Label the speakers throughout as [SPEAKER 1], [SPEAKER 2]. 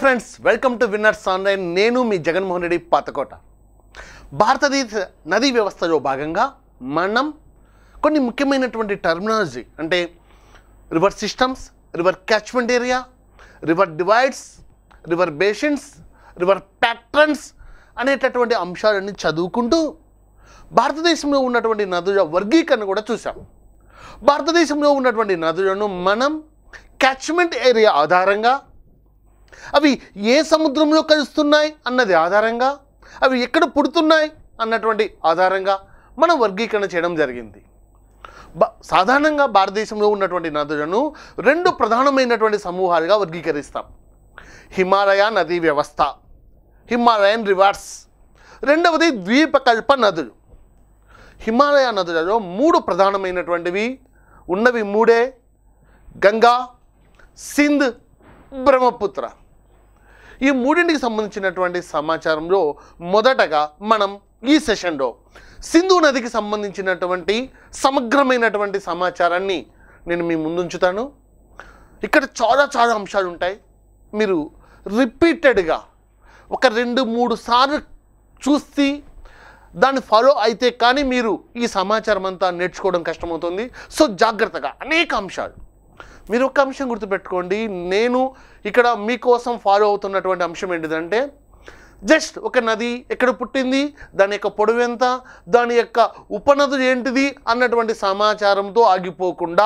[SPEAKER 1] friends welcome to Winners Online నేను మీ జగన్మోహన్ రెడ్డి పాతకోట భారతదేశ నదీ వ్యవస్థలో భాగంగా మనం కొన్ని ముఖ్యమైనటువంటి టర్మినాలజీ అంటే river systems river catchment area river divides river basins river patterns అనేటటువంటి అంశాలన్నీ చదువుకుంటూ భారతదేశంలో ఉన్నటువంటి నదుల వర్గీకరణ కూడా చూసాం భారతదేశంలో ఉన్నటువంటి నదులను మనం క్యాచ్మెంట్ ఏరియా ఆధారంగా అవి ఏ సముద్రంలో కలుస్తున్నాయి అన్నది ఆధారంగా అవి ఎక్కడ పుడుతున్నాయి అన్నటువంటి ఆధారంగా మనం వర్గీకరణ చేయడం జరిగింది బ సాధారణంగా భారతదేశంలో ఉన్నటువంటి నదులను రెండు ప్రధానమైనటువంటి సమూహాలుగా వర్గీకరిస్తాం హిమాలయ నదీ వ్యవస్థ హిమాలయన్ రివర్స్ రెండవది ద్వీపకల్ప నదులు హిమాలయ నదులలో మూడు ప్రధానమైనటువంటివి ఉన్నవి మూడే గంగా సింధ్ బ్రహ్మపుత్ర ఈ మూడింటికి సంబంధించినటువంటి సమాచారంలో మొదటగా మనం ఈ సెషన్లో సింధు నదికి సంబంధించినటువంటి సమగ్రమైనటువంటి సమాచారాన్ని నేను మీ ముందుంచుతాను ఇక్కడ చాలా చాలా అంశాలు ఉంటాయి మీరు రిపీటెడ్గా ఒక రెండు మూడు సార్లు చూసి దాన్ని ఫాలో అయితే కానీ మీరు ఈ సమాచారం అంతా నేర్చుకోవడం కష్టమవుతుంది సో జాగ్రత్తగా అనేక అంశాలు మీరు ఒక అంశం గుర్తుపెట్టుకోండి నేను ఇక్కడ మీకోసం ఫాలో అవుతున్నటువంటి అంశం ఏంటిదంటే జస్ట్ ఒక నది ఎక్కడ పుట్టింది దాని యొక్క పొడవు ఎంత దాని యొక్క ఉపనదులు ఏంటిది అన్నటువంటి సమాచారంతో ఆగిపోకుండా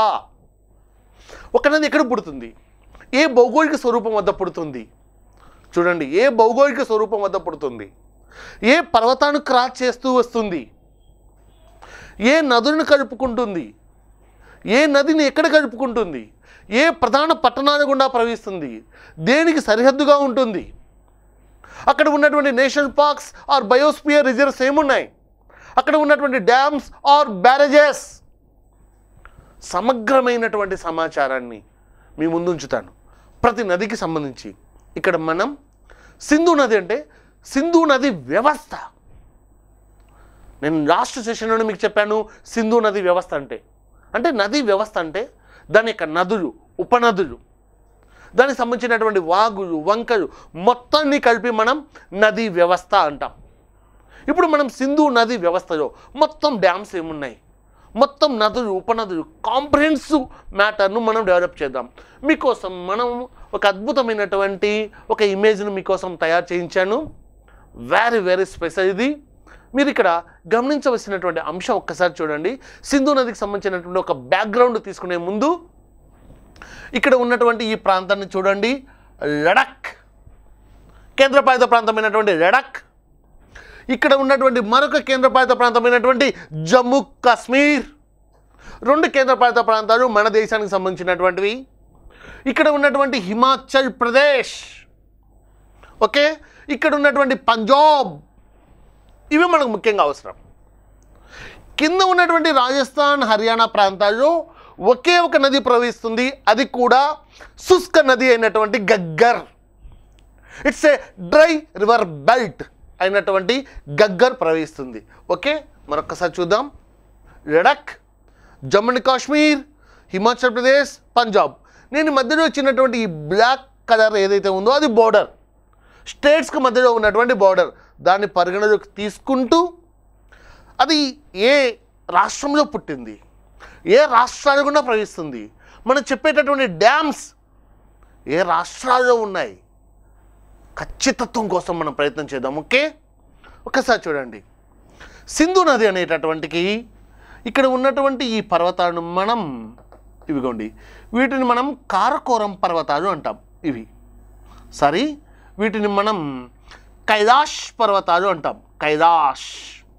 [SPEAKER 1] ఒక నది ఎక్కడ పుడుతుంది ఏ భౌగోళిక స్వరూపం వద్ద పుడుతుంది చూడండి ఏ భౌగోళిక స్వరూపం వద్ద పుడుతుంది ఏ పర్వతాన్ని క్రాస్ చేస్తూ వస్తుంది ఏ నదులను కలుపుకుంటుంది ఏ నదిని ఎక్కడ కలుపుకుంటుంది ఏ ప్రధాన పట్టణాల గుండా ప్రవహిస్తుంది దేనికి సరిహద్దుగా ఉంటుంది అక్కడ ఉన్నటువంటి national parks or biosphere reserves ఏమున్నాయి అక్కడ ఉన్నటువంటి డ్యామ్స్ ఆర్ బ్యారేజెస్ సమగ్రమైనటువంటి సమాచారాన్ని మీ ముందు ఉంచుతాను ప్రతి నదికి సంబంధించి ఇక్కడ మనం సింధు నది అంటే సింధు నది వ్యవస్థ నేను లాస్ట్ సెషన్లోనే మీకు చెప్పాను సింధు నది వ్యవస్థ అంటే అంటే నది వ్యవస్థ అంటే దాని యొక్క నదులు ఉపనదులు దానికి సంబంధించినటువంటి వాగులు వంకలు మొత్తాన్ని కలిపి మనం నదీ వ్యవస్థ అంటాం ఇప్పుడు మనం సింధు నది వ్యవస్థలో మొత్తం డ్యామ్స్ ఏమున్నాయి మొత్తం నదులు ఉపనదులు కాంప్రహెన్సివ్ మ్యాటర్ను మనం డెవలప్ చేద్దాం మీకోసం మనం ఒక అద్భుతమైనటువంటి ఒక ఇమేజ్ను మీకోసం తయారు చేయించాను వెరీ వెరీ స్పెషల్ ఇది మీరు ఇక్కడ గమనించవలసినటువంటి అంశం ఒక్కసారి చూడండి సింధు నదికి సంబంధించినటువంటి ఒక బ్యాక్గ్రౌండ్ తీసుకునే ముందు ఇక్కడ ఉన్నటువంటి ఈ ప్రాంతాన్ని చూడండి లడక్ కేంద్రపాలిత ప్రాంతమైనటువంటి లడక్ ఇక్కడ ఉన్నటువంటి మరొక కేంద్రపాలిత ప్రాంతమైనటువంటి జమ్మూ కాశ్మీర్ రెండు కేంద్రపాలిత ప్రాంతాలు మన దేశానికి సంబంధించినటువంటివి ఇక్కడ ఉన్నటువంటి హిమాచల్ ప్రదేశ్ ఓకే ఇక్కడ ఉన్నటువంటి పంజాబ్ ఇవి మనకు ముఖ్యంగా అవసరం కింద ఉన్నటువంటి రాజస్థాన్ హర్యానా ప్రాంతాల్లో ఒకే ఒక నది ప్రవహిస్తుంది అది కూడా శుష్క నది అయినటువంటి Ghaggar it's a dry river belt అయినటువంటి గగ్గర్ ప్రవహిస్తుంది ఓకే మరొకసారి చూద్దాం లడక్ జమ్మూ అండ్ కాశ్మీర్ హిమాచల్ ప్రదేశ్ పంజాబ్ నేను ఈ మధ్యలో వచ్చినటువంటి ఈ బ్లాక్ కలర్ ఏదైతే ఉందో అది బోర్డర్ స్టేట్స్కి మధ్యలో ఉన్నటువంటి బార్డర్ దాన్ని పరిగణలోకి తీసుకుంటూ అది ఏ రాష్ట్రంలో పుట్టింది ఏ రాష్ట్రాలు కూడా ప్రవహిస్తుంది మనం చెప్పేటటువంటి డ్యామ్స్ ఏ రాష్ట్రాల్లో ఉన్నాయి ఖచ్చితత్వం కోసం మనం ప్రయత్నం చేద్దాం ఓకే ఒకసారి చూడండి సింధు నది అనేటటువంటికి ఇక్కడ ఉన్నటువంటి ఈ పర్వతాలను మనం ఇవిగోండి వీటిని మనం కారకోరం పర్వతాలు అంటాం ఇవి సారీ వీటిని మనం కైలాష్ పర్వతాలు అంటాం కైలాష్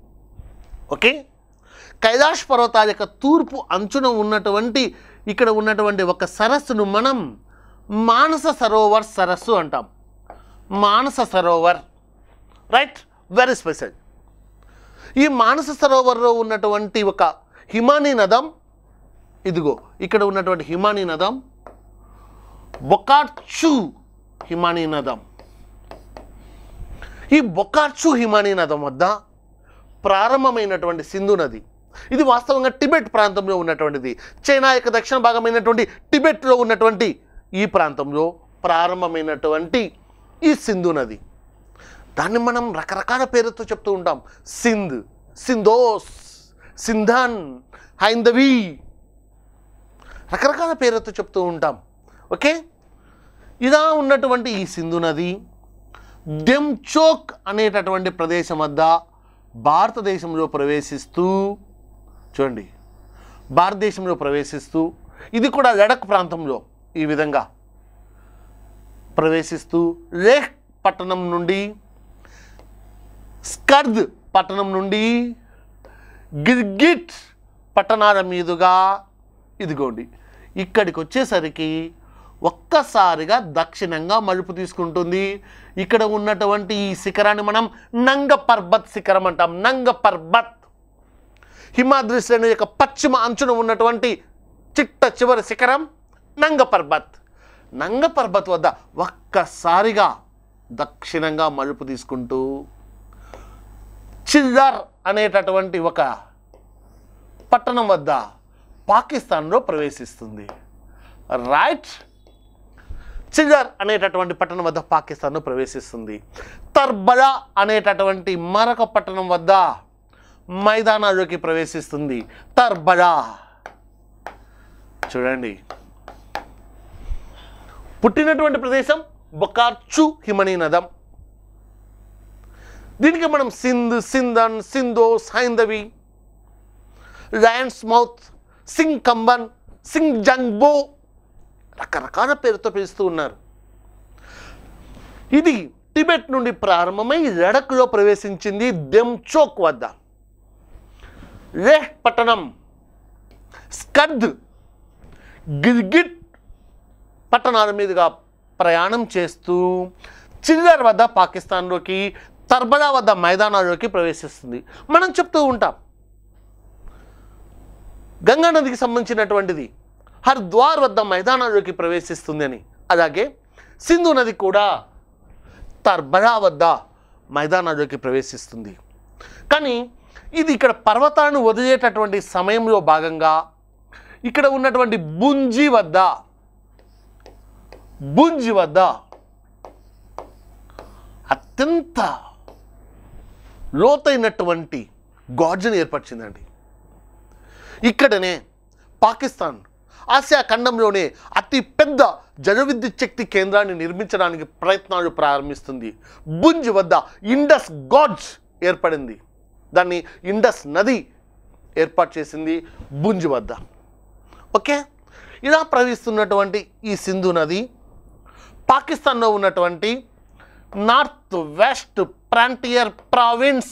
[SPEAKER 1] ఓకే కైలాష్ పర్వతాల యొక్క తూర్పు అంచున ఉన్నటువంటి ఇక్కడ ఉన్నటువంటి ఒక సరస్సును మనం మానస సరోవర్ సరస్సు అంటాం Manasa Sarovar right very special ఈ మానస సరోవర్లో ఉన్నటువంటి ఒక హిమానీ నదం ఇదిగో ఇక్కడ ఉన్నటువంటి హిమానీ నదం బొకార్చు హిమానీ నదం ఈ బొకార్చు హిమానీ నదం వద్ద ప్రారంభమైనటువంటి సింధు నది ఇది వాస్తవంగా టిబెట్ ప్రాంతంలో ఉన్నటువంటిది చైనా యొక్క దక్షిణ భాగమైనటువంటి టిబెట్లో ఉన్నటువంటి ఈ ప్రాంతంలో ప్రారంభమైనటువంటి ఈ సింధు నది దాన్ని మనం రకరకాల పేరుతో చెప్తూ ఉంటాం సింధ్ సింధోస్ సింధన్ హైందవి రకరకాల పేరుతో చెప్తూ ఉంటాం ఓకే ఇలా ఉన్నటువంటి ఈ సింధు నది డెమ్చోక్ అనేటటువంటి ప్రదేశం వద్ద భారతదేశంలో ప్రవేశిస్తూ చూడండి భారతదేశంలో ప్రవేశిస్తూ ఇది కూడా లడక్ ప్రాంతంలో ఈ విధంగా ప్రవేశిస్తూ లేహ్ పట్టణం నుండి స్కర్ద్ పట్టణం నుండి గిర్గిట్ పట్టణాల మీదుగా ఇదిగోండి ఇక్కడికి వచ్చేసరికి ఒక్కసారిగా దక్షిణంగా మలుపు తీసుకుంటుంది ఇక్కడ ఉన్నటువంటి ఈ శిఖరాన్ని మనం నంగ పర్బత్ శిఖరం అంటాం నంగ పర్బత్ హిమాద్రి శ్రేణి యొక్క పశ్చిమ అంచున ఉన్నటువంటి చిట్ట చివరి శిఖరం నంగ పర్బత్ నంగ పర్బత్ వద్ద ఒక్కసారిగా దక్షిణంగా మలుపు తీసుకుంటూ చిల్లర్ అనేటటువంటి ఒక పట్టణం వద్ద పాకిస్తాన్లో ప్రవేశిస్తుంది రైట్ చిల్లర్ అనేటటువంటి పట్టణం వద్ద పాకిస్తాన్లో ప్రవేశిస్తుంది తర్బలా అనేటటువంటి మరొక పట్టణం వద్ద మైదానాల్లోకి ప్రవేశిస్తుంది తర్బలా చూడండి పుట్టినటువంటి ప్రదేశం బొకార్చు హిమనీ నదం దీనికి మనం సింధ్ సింధన్ సింధోస్ హైందవి లయన్స్ మౌత్ సింగ్ కంబన్ సింగ్ జంగ్బో రకరకాల పేరుతో పిలుస్తూ ఉన్నారు ఇది టిబెట్ నుండి ప్రారంభమై లడఖ్లో ప్రవేశించింది దెమ్చోక్ వద్ద లేహ్ పట్టణం స్కర్ద్ గిర్గిట్ పట్టణాల మీదుగా ప్రయాణం చేస్తూ చిల్లర్ వద్ద పాకిస్తాన్లోకి తర్బలా వద్ద మైదానాల్లోకి ప్రవేశిస్తుంది మనం చెప్తూ ఉంటాం గంగా నదికి సంబంధించినటువంటిది హరిద్వార్ వద్ద మైదానాల్లోకి ప్రవేశిస్తుంది అని అలాగే సింధు నది కూడా తర్బలా వద్ద మైదానాల్లోకి ప్రవేశిస్తుంది కానీ ఇది ఇక్కడ పర్వతాలను వదిలేటటువంటి సమయంలో భాగంగా ఇక్కడ ఉన్నటువంటి బుంజి వద్ద బుంజి వద్ద అత్యంత లోతైనటువంటి గార్జన్ ఏర్పరిచిందండి ఇక్కడనే పాకిస్తాన్ ఆసియా ఖండంలోనే అతి పెద్ద జల విద్యుత్ శక్తి కేంద్రాన్ని నిర్మించడానికి ప్రయత్నాలు ప్రారంభిస్తుంది బుంజ్ వద్ద ఇండస్ గాడ్జ్ ఏర్పడింది దాన్ని ఇండస్ నది ఏర్పాటు చేసింది బుంజ్ వద్ద ఓకే ఇలా ప్రవహిస్తున్నటువంటి ఈ సింధు నది పాకిస్తాన్లో ఉన్నటువంటి నార్త్ వెస్ట్ ప్రాంటియర్ ప్రావిన్స్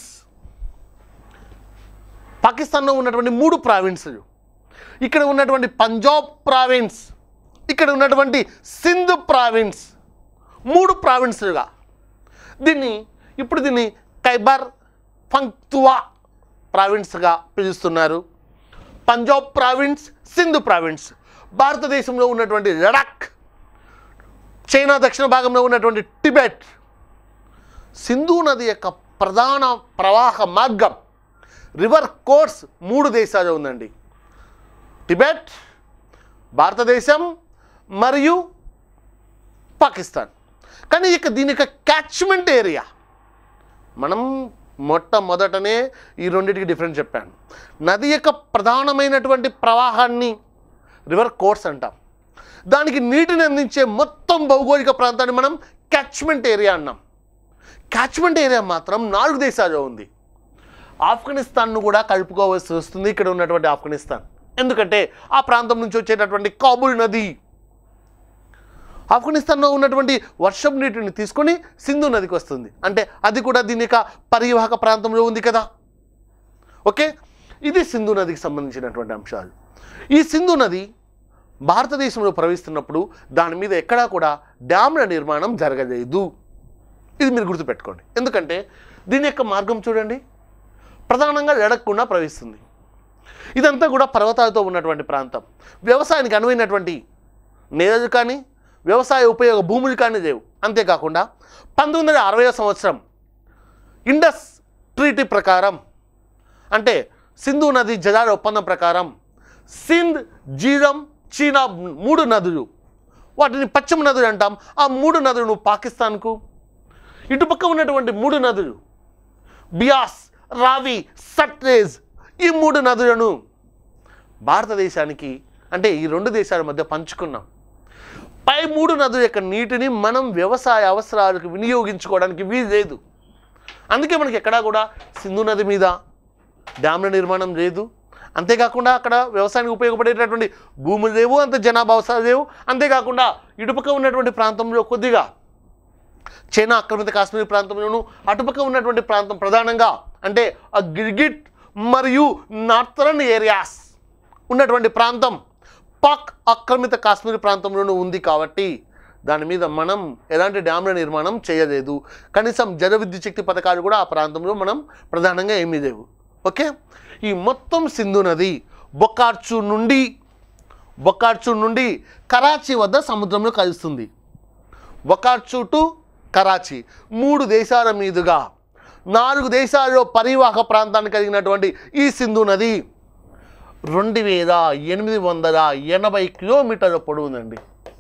[SPEAKER 1] పాకిస్తాన్లో ఉన్నటువంటి మూడు ప్రావిన్సులు ఇక్కడ ఉన్నటువంటి పంజాబ్ ప్రావిన్స్ ఇక్కడ ఉన్నటువంటి సింధ్ ప్రావిన్స్ మూడు ప్రావిన్సులుగా దీన్ని ఇప్పుడు దీన్ని ఖైబర్ ఫంక్తువా ప్రావిన్స్గా పిలుస్తున్నారు పంజాబ్ ప్రావిన్స్ సింధు ప్రావిన్స్ భారతదేశంలో ఉన్నటువంటి లడాక్ చైనా దక్షిణ భాగంలో ఉన్నటువంటి టిబెట్ సింధు నది యొక్క ప్రధాన ప్రవాహ మార్గం రివర్ కోర్స్ మూడు దేశాలు ఉందండి టిబెట్ భారతదేశం మరియు పాకిస్తాన్ కానీ ఇక దీని యొక్క క్యాచ్మెంట్ ఏరియా మనం మొట్టమొదటనే ఈ రెండింటికి డిఫరెన్స్ చెప్పాను నది యొక్క ప్రధానమైనటువంటి ప్రవాహాన్ని రివర్ కోర్స్ అంటాం దానికి నీటిని అందించే మొత్తం భౌగోళిక ప్రాంతాన్ని మనం క్యాచ్మెంట్ ఏరియా అన్నాం క్యాచ్మెంట్ ఏరియా మాత్రం నాలుగు దేశాల్లో ఉంది ఆఫ్ఘనిస్తాన్ను కూడా కలుపుకోవాల్సి వస్తుంది ఇక్కడ ఉన్నటువంటి ఆఫ్ఘనిస్తాన్ ఎందుకంటే ఆ ప్రాంతం నుంచి వచ్చేటటువంటి కాబుల్ నది ఆఫ్ఘనిస్తాన్లో ఉన్నటువంటి వర్షం నీటిని తీసుకొని సింధు నదికి వస్తుంది అంటే అది కూడా దీని యొక్క పరివాహక ప్రాంతంలో ఉంది కదా ఓకే ఇది సింధు నదికి సంబంధించినటువంటి అంశాలు ఈ సింధు నది భారతదేశంలో ప్రవహిస్తున్నప్పుడు దాని మీద ఎక్కడా కూడా డ్యామ్ల నిర్మాణం జరగలేదు ఇది మీరు గుర్తుపెట్టుకోండి ఎందుకంటే దీని యొక్క మార్గం చూడండి ప్రధానంగా లడక్కుండా ప్రవహిస్తుంది ఇదంతా కూడా పర్వతాలతో ఉన్నటువంటి ప్రాంతం వ్యవసాయానికి అనువైనటువంటి నేలలు కానీ వ్యవసాయ ఉపయోగ భూములు కానీ లేవు అంతేకాకుండా పంతొమ్మిది వందల అరవై సంవత్సరం ఇండస్ ట్రీటీ ప్రకారం అంటే సింధు నది జలాల ఒప్పందం ప్రకారం సింధ్ జీలం చీనా మూడు నదులు వాటిని పశ్చిమ నదులు అంటాం ఆ మూడు నదులను పాకిస్తాన్కు ఇటుపక్క ఉన్నటువంటి మూడు నదులు బియాస్ రావి సట్లేజ్ ఈ మూడు నదులను భారతదేశానికి అంటే ఈ రెండు దేశాల మధ్య పంచుకున్నాం పై మూడు నదుల యొక్క నీటిని మనం వ్యవసాయ అవసరాలకు వినియోగించుకోవడానికి వీలు లేదు అందుకే మనకి ఎక్కడా కూడా సింధు నది మీద డ్యామ్ల నిర్మాణం లేదు అంతేకాకుండా అక్కడ వ్యవసాయానికి ఉపయోగపడేటటువంటి భూములు లేవు అంత జనాభా అవసరాలు లేవు అంతేకాకుండా ఇటుపక్క ఉన్నటువంటి ప్రాంతంలో కొద్దిగా చైనా ఆక్రమిత కాశ్మీర్ ప్రాంతంలోను అటుపక్క ఉన్నటువంటి ప్రాంతం ప్రధానంగా అంటే ఆ గిర్గిట్ మరియు నార్థరన్ ఏరియాస్ ఉన్నటువంటి ప్రాంతం పాక్ ఆక్రమిత కాశ్మీర్ ప్రాంతంలోనూ ఉంది కాబట్టి దాని మీద మనం ఎలాంటి డ్యామ్ల నిర్మాణం చేయలేదు కనీసం జల విద్యుత్ శక్తి పథకాలు కూడా ఆ ప్రాంతంలో మనం ప్రధానంగా ఏమీ లేవు ఓకే ఈ మొత్తం సింధు నది బొక్కార్చు నుండి బొక్కార్చు నుండి కరాచీ వద్ద సముద్రంలో కలుస్తుంది బొకార్చు టు కరాచీ మూడు దేశాల మీదుగా నాలుగు దేశాల్లో పరివాహక ప్రాంతాన్ని కలిగినటువంటి ఈ సింధు నది రెండు వేల ఎనిమిది వందల ఎనభై కిలోమీటర్ల పొడవుందండి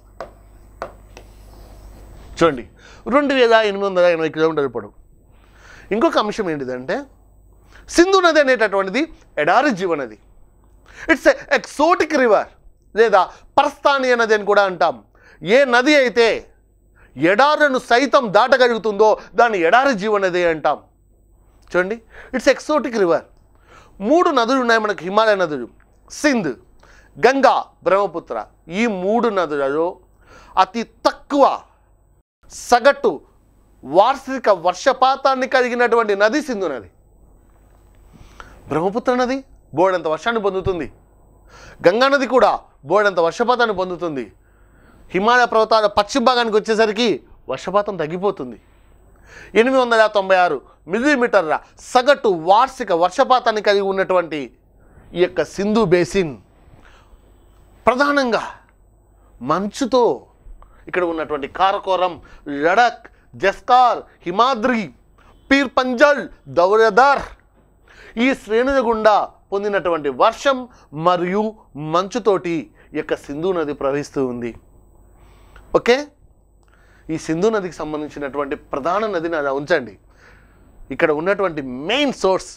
[SPEAKER 1] చూడండి రెండు వేల ఎనిమిది వందల ఎనభై కిలోమీటర్ల పొడవు ఇంకొక అంశం ఏంటిదంటే సింధు నది అనేటటువంటిది ఎడారి జీవనది ఇట్స్ ఎక్సోటిక్ రివర్ లేదా పరస్థానీయ నది అని కూడా అంటాం ఏ నది అయితే ఎడారును సైతం దాటగలుగుతుందో దాన్ని ఎడారి జీవనది అంటాం చూడండి ఇట్స్ ఎక్సోటిక్ రివర్ మూడు నదులు ఉన్నాయి మనకు హిమాలయ నదులు సింధ్ గంగా బ్రహ్మపుత్ర ఈ మూడు నదులలో అతి తక్కువ సగటు వార్షిక వర్షపాతాన్ని కలిగినటువంటి నది సింధు నది బ్రహ్మపుత్ర నది బోర్డంత వర్షాన్ని పొందుతుంది గంగా నది కూడా బోర్డంత వర్షపాతాన్ని పొందుతుంది హిమాలయ పర్వతాల పశ్చిమ భాగానికి వచ్చేసరికి వర్షపాతం తగ్గిపోతుంది ఎనిమిది వందల తొంభై ఆరు మిల్లీమీటర్ల సగటు వార్షిక వర్షపాతాన్ని కలిగి ఉన్నటువంటి ఈ యొక్క సింధు బేసిన్ ప్రధానంగా మంచుతో ఇక్కడ ఉన్నటువంటి కారకోరం లడక్ జస్కార్ హిమాద్రి పీర్ పంజల్ దౌరదర్ ఈ శ్రేణుల గుండా పొందినటువంటి వర్షం మరియు మంచుతోటి ఈ యొక్క సింధు నది ప్రవహిస్తూ ఉంది ఓకే ఈ సింధు నదికి సంబంధించినటువంటి ప్రధాన నదిని అలా ఉంచండి ఇక్కడ ఉన్నటువంటి మెయిన్ సోర్స్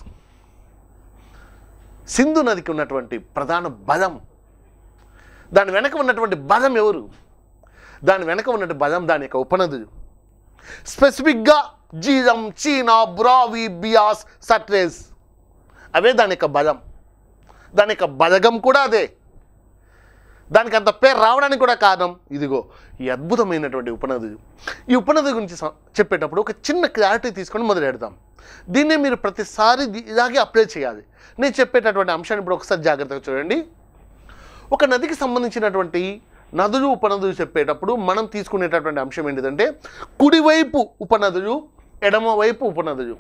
[SPEAKER 1] సింధు నదికి ఉన్నటువంటి ప్రధాన బలం దాని వెనక ఉన్నటువంటి బలం ఎవరు దాని వెనక ఉన్నటువంటి బలం దాని యొక్క ఉపనదులు స్పెసిఫిక్గా జీలం చీనా బ్రావి బియాస్ సట్రేస్ అవే దాని యొక్క బలం దాని యొక్క బలగం కూడా అదే దానికి అంత పేరు రావడానికి కూడా కారణం ఇదిగో ఈ అద్భుతమైనటువంటి ఉపనదులు ఈ ఉపనది గురించి స- చెప్పేటప్పుడు ఒక చిన్న క్లారిటీ తీసుకొని మొదలెడదాం దీన్నే మీరు ప్రతిసారి ది- ఇలాగే అప్లై చేయాలి నేను చెప్పేటటువంటి అంశాన్ని ఇప్పుడు ఒకసారి జాగ్రత్తగా చూడండి ఒక నదికి సంబంధించినటువంటి నదులు ఉపనదులు చెప్పేటప్పుడు మనం తీసుకునేటటువంటి అంశం ఏంటిదంటే కుడివైపు ఉపనదులు ఎడమవైపు ఉపనదులు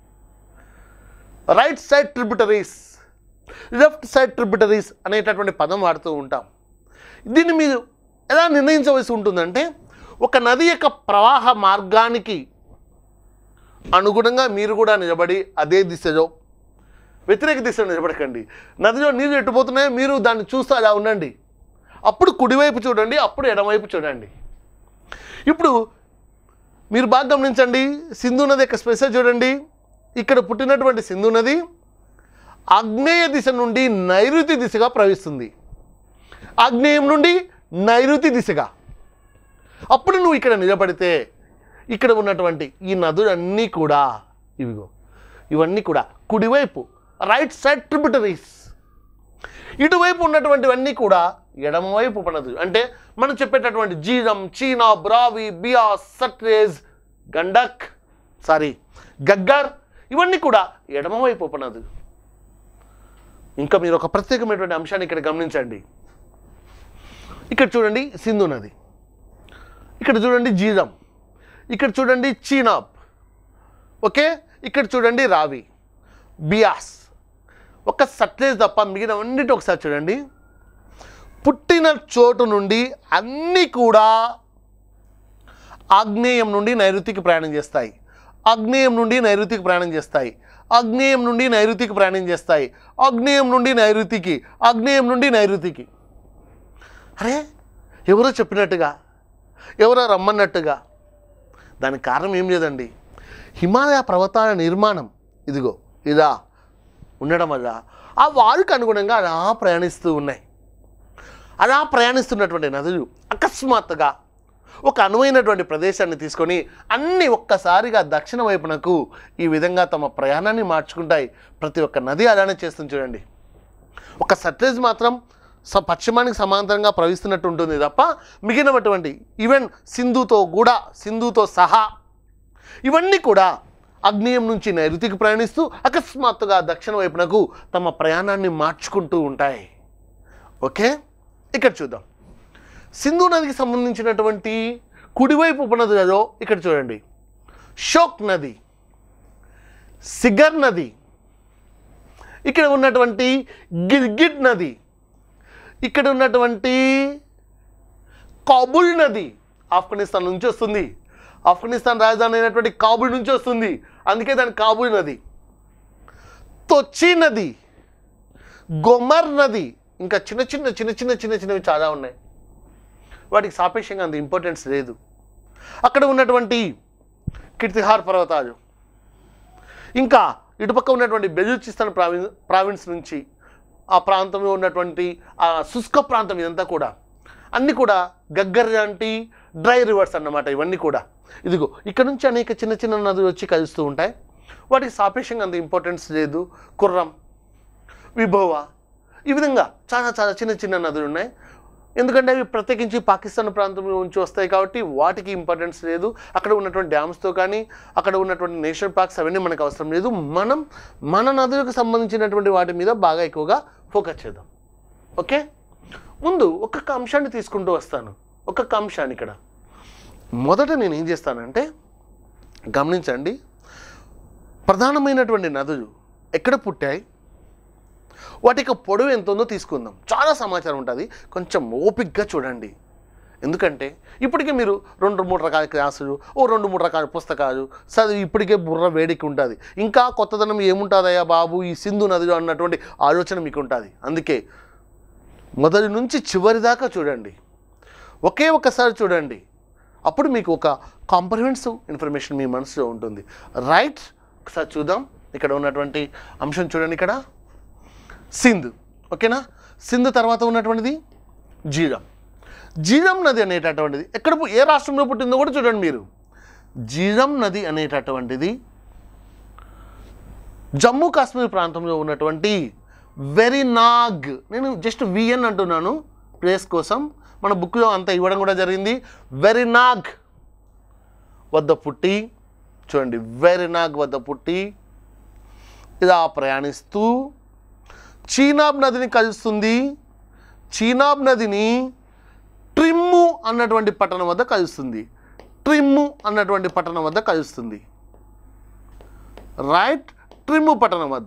[SPEAKER 1] right side tributaries left side tributaries అనేటటువంటి పదం వాడుతూ ఉంటాం దీన్ని మీరు ఎలా నిర్ణయించవలసి ఉంటుందంటే ఒక నది యొక్క ప్రవాహ మార్గానికి అనుగుణంగా మీరు కూడా నిలబడి అదే దిశలో వ్యతిరేక దిశలో నిలబడకండి నదిలో నీళ్ళు ఎట్టుపోతున్నాయో మీరు దాన్ని చూస్తూ అలా ఉండండి అప్పుడు కుడివైపు చూడండి అప్పుడు ఎడమవైపు చూడండి ఇప్పుడు మీరు బాగా గమనించండి సింధు నది యొక్క స్పెషల్ చూడండి ఇక్కడ పుట్టినటువంటి సింధు నది ఆగ్నేయ దిశ నుండి నైరుతి దిశగా ప్రవహిస్తుంది ఆగ్నేయం నుండి నైరుతి దిశగా అప్పుడు నువ్వు ఇక్కడ నిలబడితే ఇక్కడ ఉన్నటువంటి ఈ నదులన్నీ కూడా ఇవిగో ఇవన్నీ కూడా కుడివైపు రైట్ సైడ్ ట్రిబ్యూటరీస్ ఇటువైపు ఉన్నటువంటివన్నీ కూడా ఎడమవైపు ఉపనదులు అంటే మనం చెప్పేటటువంటి జీలం చీనా బ్రావి బియాస్ సట్రేజ్ గండక్ సారీ గగ్గర్ ఇవన్నీ కూడా ఎడమవైపు ఉపనదులు ఇంకా మీరు ఒక ప్రత్యేకమైనటువంటి అంశాన్ని ఇక్కడ గమనించండి ఇక్కడ చూడండి సింధు నది ఇక్కడ చూడండి జీలం ఇక్కడ చూడండి చీనాబ్ ఓకే ఇక్కడ చూడండి రావి బియాస్ ఒక సట్లేజ్ తప్ప మిగిలినవన్నిటి ఒకసారి చూడండి పుట్టిన చోటు నుండి అన్నీ కూడా ఆగ్నేయం నుండి నైరుతికి ప్రయాణం చేస్తాయి ఆగ్నేయం నుండి నైరుతికి ప్రయాణం చేస్తాయి ఆగ్నేయం నుండి నైరుతికి ప్రయాణం చేస్తాయి ఆగ్నేయం నుండి నైరుతికి ఆగ్నేయం నుండి నైరుతికి అరే ఎవరో చెప్పినట్టుగా ఎవరో రమ్మన్నట్టుగా దానికి కారణం ఏం లేదండి హిమాలయ పర్వతాల నిర్మాణం ఇదిగో ఇదా ఉండడం వల్ల ఆ వారికి అనుగుణంగా అలా ప్రయాణిస్తూ ఉన్నాయి అలా ప్రయాణిస్తున్నటువంటి నదులు అకస్మాత్తుగా ఒక అనువైనటువంటి ప్రదేశాన్ని తీసుకొని అన్ని ఒక్కసారిగా దక్షిణ వైపునకు ఈ విధంగా తమ ప్రయాణాన్ని మార్చుకుంటాయి ప్రతి ఒక్క నది అలానే చేస్తుంది చూడండి ఒక సట్లేజ్ మాత్రం స పశ్చిమానికి సమాంతరంగా ప్రవహిస్తున్నట్టు ఉంటుంది తప్ప మిగిలినటువంటి ఈవెన్ సింధుతో కూడా సింధుతో సహా ఇవన్నీ కూడా అగ్నేయం నుంచి నైరుతికి ప్రయాణిస్తూ అకస్మాత్తుగా దక్షిణ వైపునకు తమ ప్రయాణాన్ని మార్చుకుంటూ ఉంటాయి ఓకే ఇక్కడ చూద్దాం సింధు నదికి సంబంధించినటువంటి కుడివైపు ఉపనదులలో ఇక్కడ చూడండి షోక్ నది సిగర్ నది ఇక్కడ ఉన్నటువంటి గిర్గిడ్ నది ఇక్కడ ఉన్నటువంటి కాబుల్ నది ఆఫ్ఘనిస్తాన్ నుంచి వస్తుంది ఆఫ్ఘనిస్తాన్ రాజధాని అయినటువంటి కాబుల్ నుంచి వస్తుంది అందుకే దాని కాబుల్ నది తొచ్చి నది గొమర్ నది ఇంకా చిన్న చిన్న చిన్న చిన్న చిన్న చిన్నవి చాలా ఉన్నాయి వాటికి సాపేక్షంగా అంత ఇంపార్టెన్స్ లేదు అక్కడ ఉన్నటువంటి కీర్తిహార్ పర్వతాలు ఇంకా ఇటుపక్క ఉన్నటువంటి బెలూచిస్తాన్ ప్రావిన్ ప్రావిన్స్ నుంచి ఆ ప్రాంతంలో ఉన్నటువంటి ఆ శుష్క ప్రాంతం ఇదంతా కూడా అన్నీ కూడా గగ్గర్ లాంటి డ్రై రివర్స్ అన్నమాట ఇవన్నీ కూడా ఇదిగో ఇక్కడ నుంచి అనేక చిన్న చిన్న నదులు వచ్చి కలుస్తూ ఉంటాయి వాటికి సాపేక్షంగా అంత ఇంపార్టెన్స్ లేదు కుర్రం విభవ ఈ విధంగా చాలా చాలా చిన్న చిన్న నదులు ఉన్నాయి ఎందుకంటే అవి ప్రత్యేకించి పాకిస్తాన్ ప్రాంతంలో నుంచి వస్తాయి కాబట్టి వాటికి ఇంపార్టెన్స్ లేదు అక్కడ ఉన్నటువంటి డ్యామ్స్తో కానీ అక్కడ ఉన్నటువంటి నేషనల్ పార్క్స్ అవన్నీ మనకు అవసరం లేదు మనం మన నదులకు సంబంధించినటువంటి వాటి మీద బాగా ఎక్కువగా ఫోకస్ చేద్దాం ఓకే ముందు ఒక్కొక్క అంశాన్ని తీసుకుంటూ వస్తాను ఒక్కొక్క అంశాన్ని ఇక్కడ మొదట నేను ఏం చేస్తానంటే గమనించండి ప్రధానమైనటువంటి నదులు ఎక్కడ పుట్టాయి వాటి యొక్క పొడవు ఎంత ఉందో తీసుకుందాం చాలా సమాచారం ఉంటుంది కొంచెం ఓపిక్గా చూడండి ఎందుకంటే ఇప్పటికే మీరు రెండు మూడు రకాల క్లాసులు ఓ రెండు మూడు రకాల పుస్తకాలు చదివి ఇప్పటికే బుర్ర వేడికి ఉంటుంది ఇంకా కొత్తదనం ఏముంటుందయ్యా బాబు ఈ సింధు నదిలో అన్నటువంటి ఆలోచన మీకు ఉంటుంది అందుకే మొదటి నుంచి చివరి దాకా చూడండి ఒకే ఒక్కసారి చూడండి అప్పుడు మీకు ఒక కాంప్రహెన్సివ్ ఇన్ఫర్మేషన్ మీ మనసులో ఉంటుంది రైట్ ఒకసారి చూద్దాం ఇక్కడ ఉన్నటువంటి అంశం చూడండి ఇక్కడ సింధు ఓకేనా సింధు తర్వాత ఉన్నటువంటిది జీరం జీరం నది అనేటటువంటిది ఎక్కడ పు- ఏ రాష్ట్రంలో పుట్టిందో కూడా చూడండి మీరు జీరం నది అనేటటువంటిది జమ్మూ కాశ్మీర్ ప్రాంతంలో ఉన్నటువంటి వెరినాగ్ నేను జస్ట్ విఎన్ అంటున్నాను ప్లేస్ కోసం మన బుక్లో అంత ఇవ్వడం కూడా జరిగింది వెరినాగ్ వద్ద పుట్టి చూడండి వెరినాగ్ వద్ద పుట్టి ఇలా ప్రయాణిస్తూ చీనాబ్ నదిని కలుస్తుంది చీనాబ్ నదిని ట్రిమ్ము అన్నటువంటి పట్టణం వద్ద కలుస్తుంది ట్రిమ్ము అన్నటువంటి పట్టణం వద్ద కలుస్తుంది రైట్ ట్రిమ్ము పట్టణం వద్ద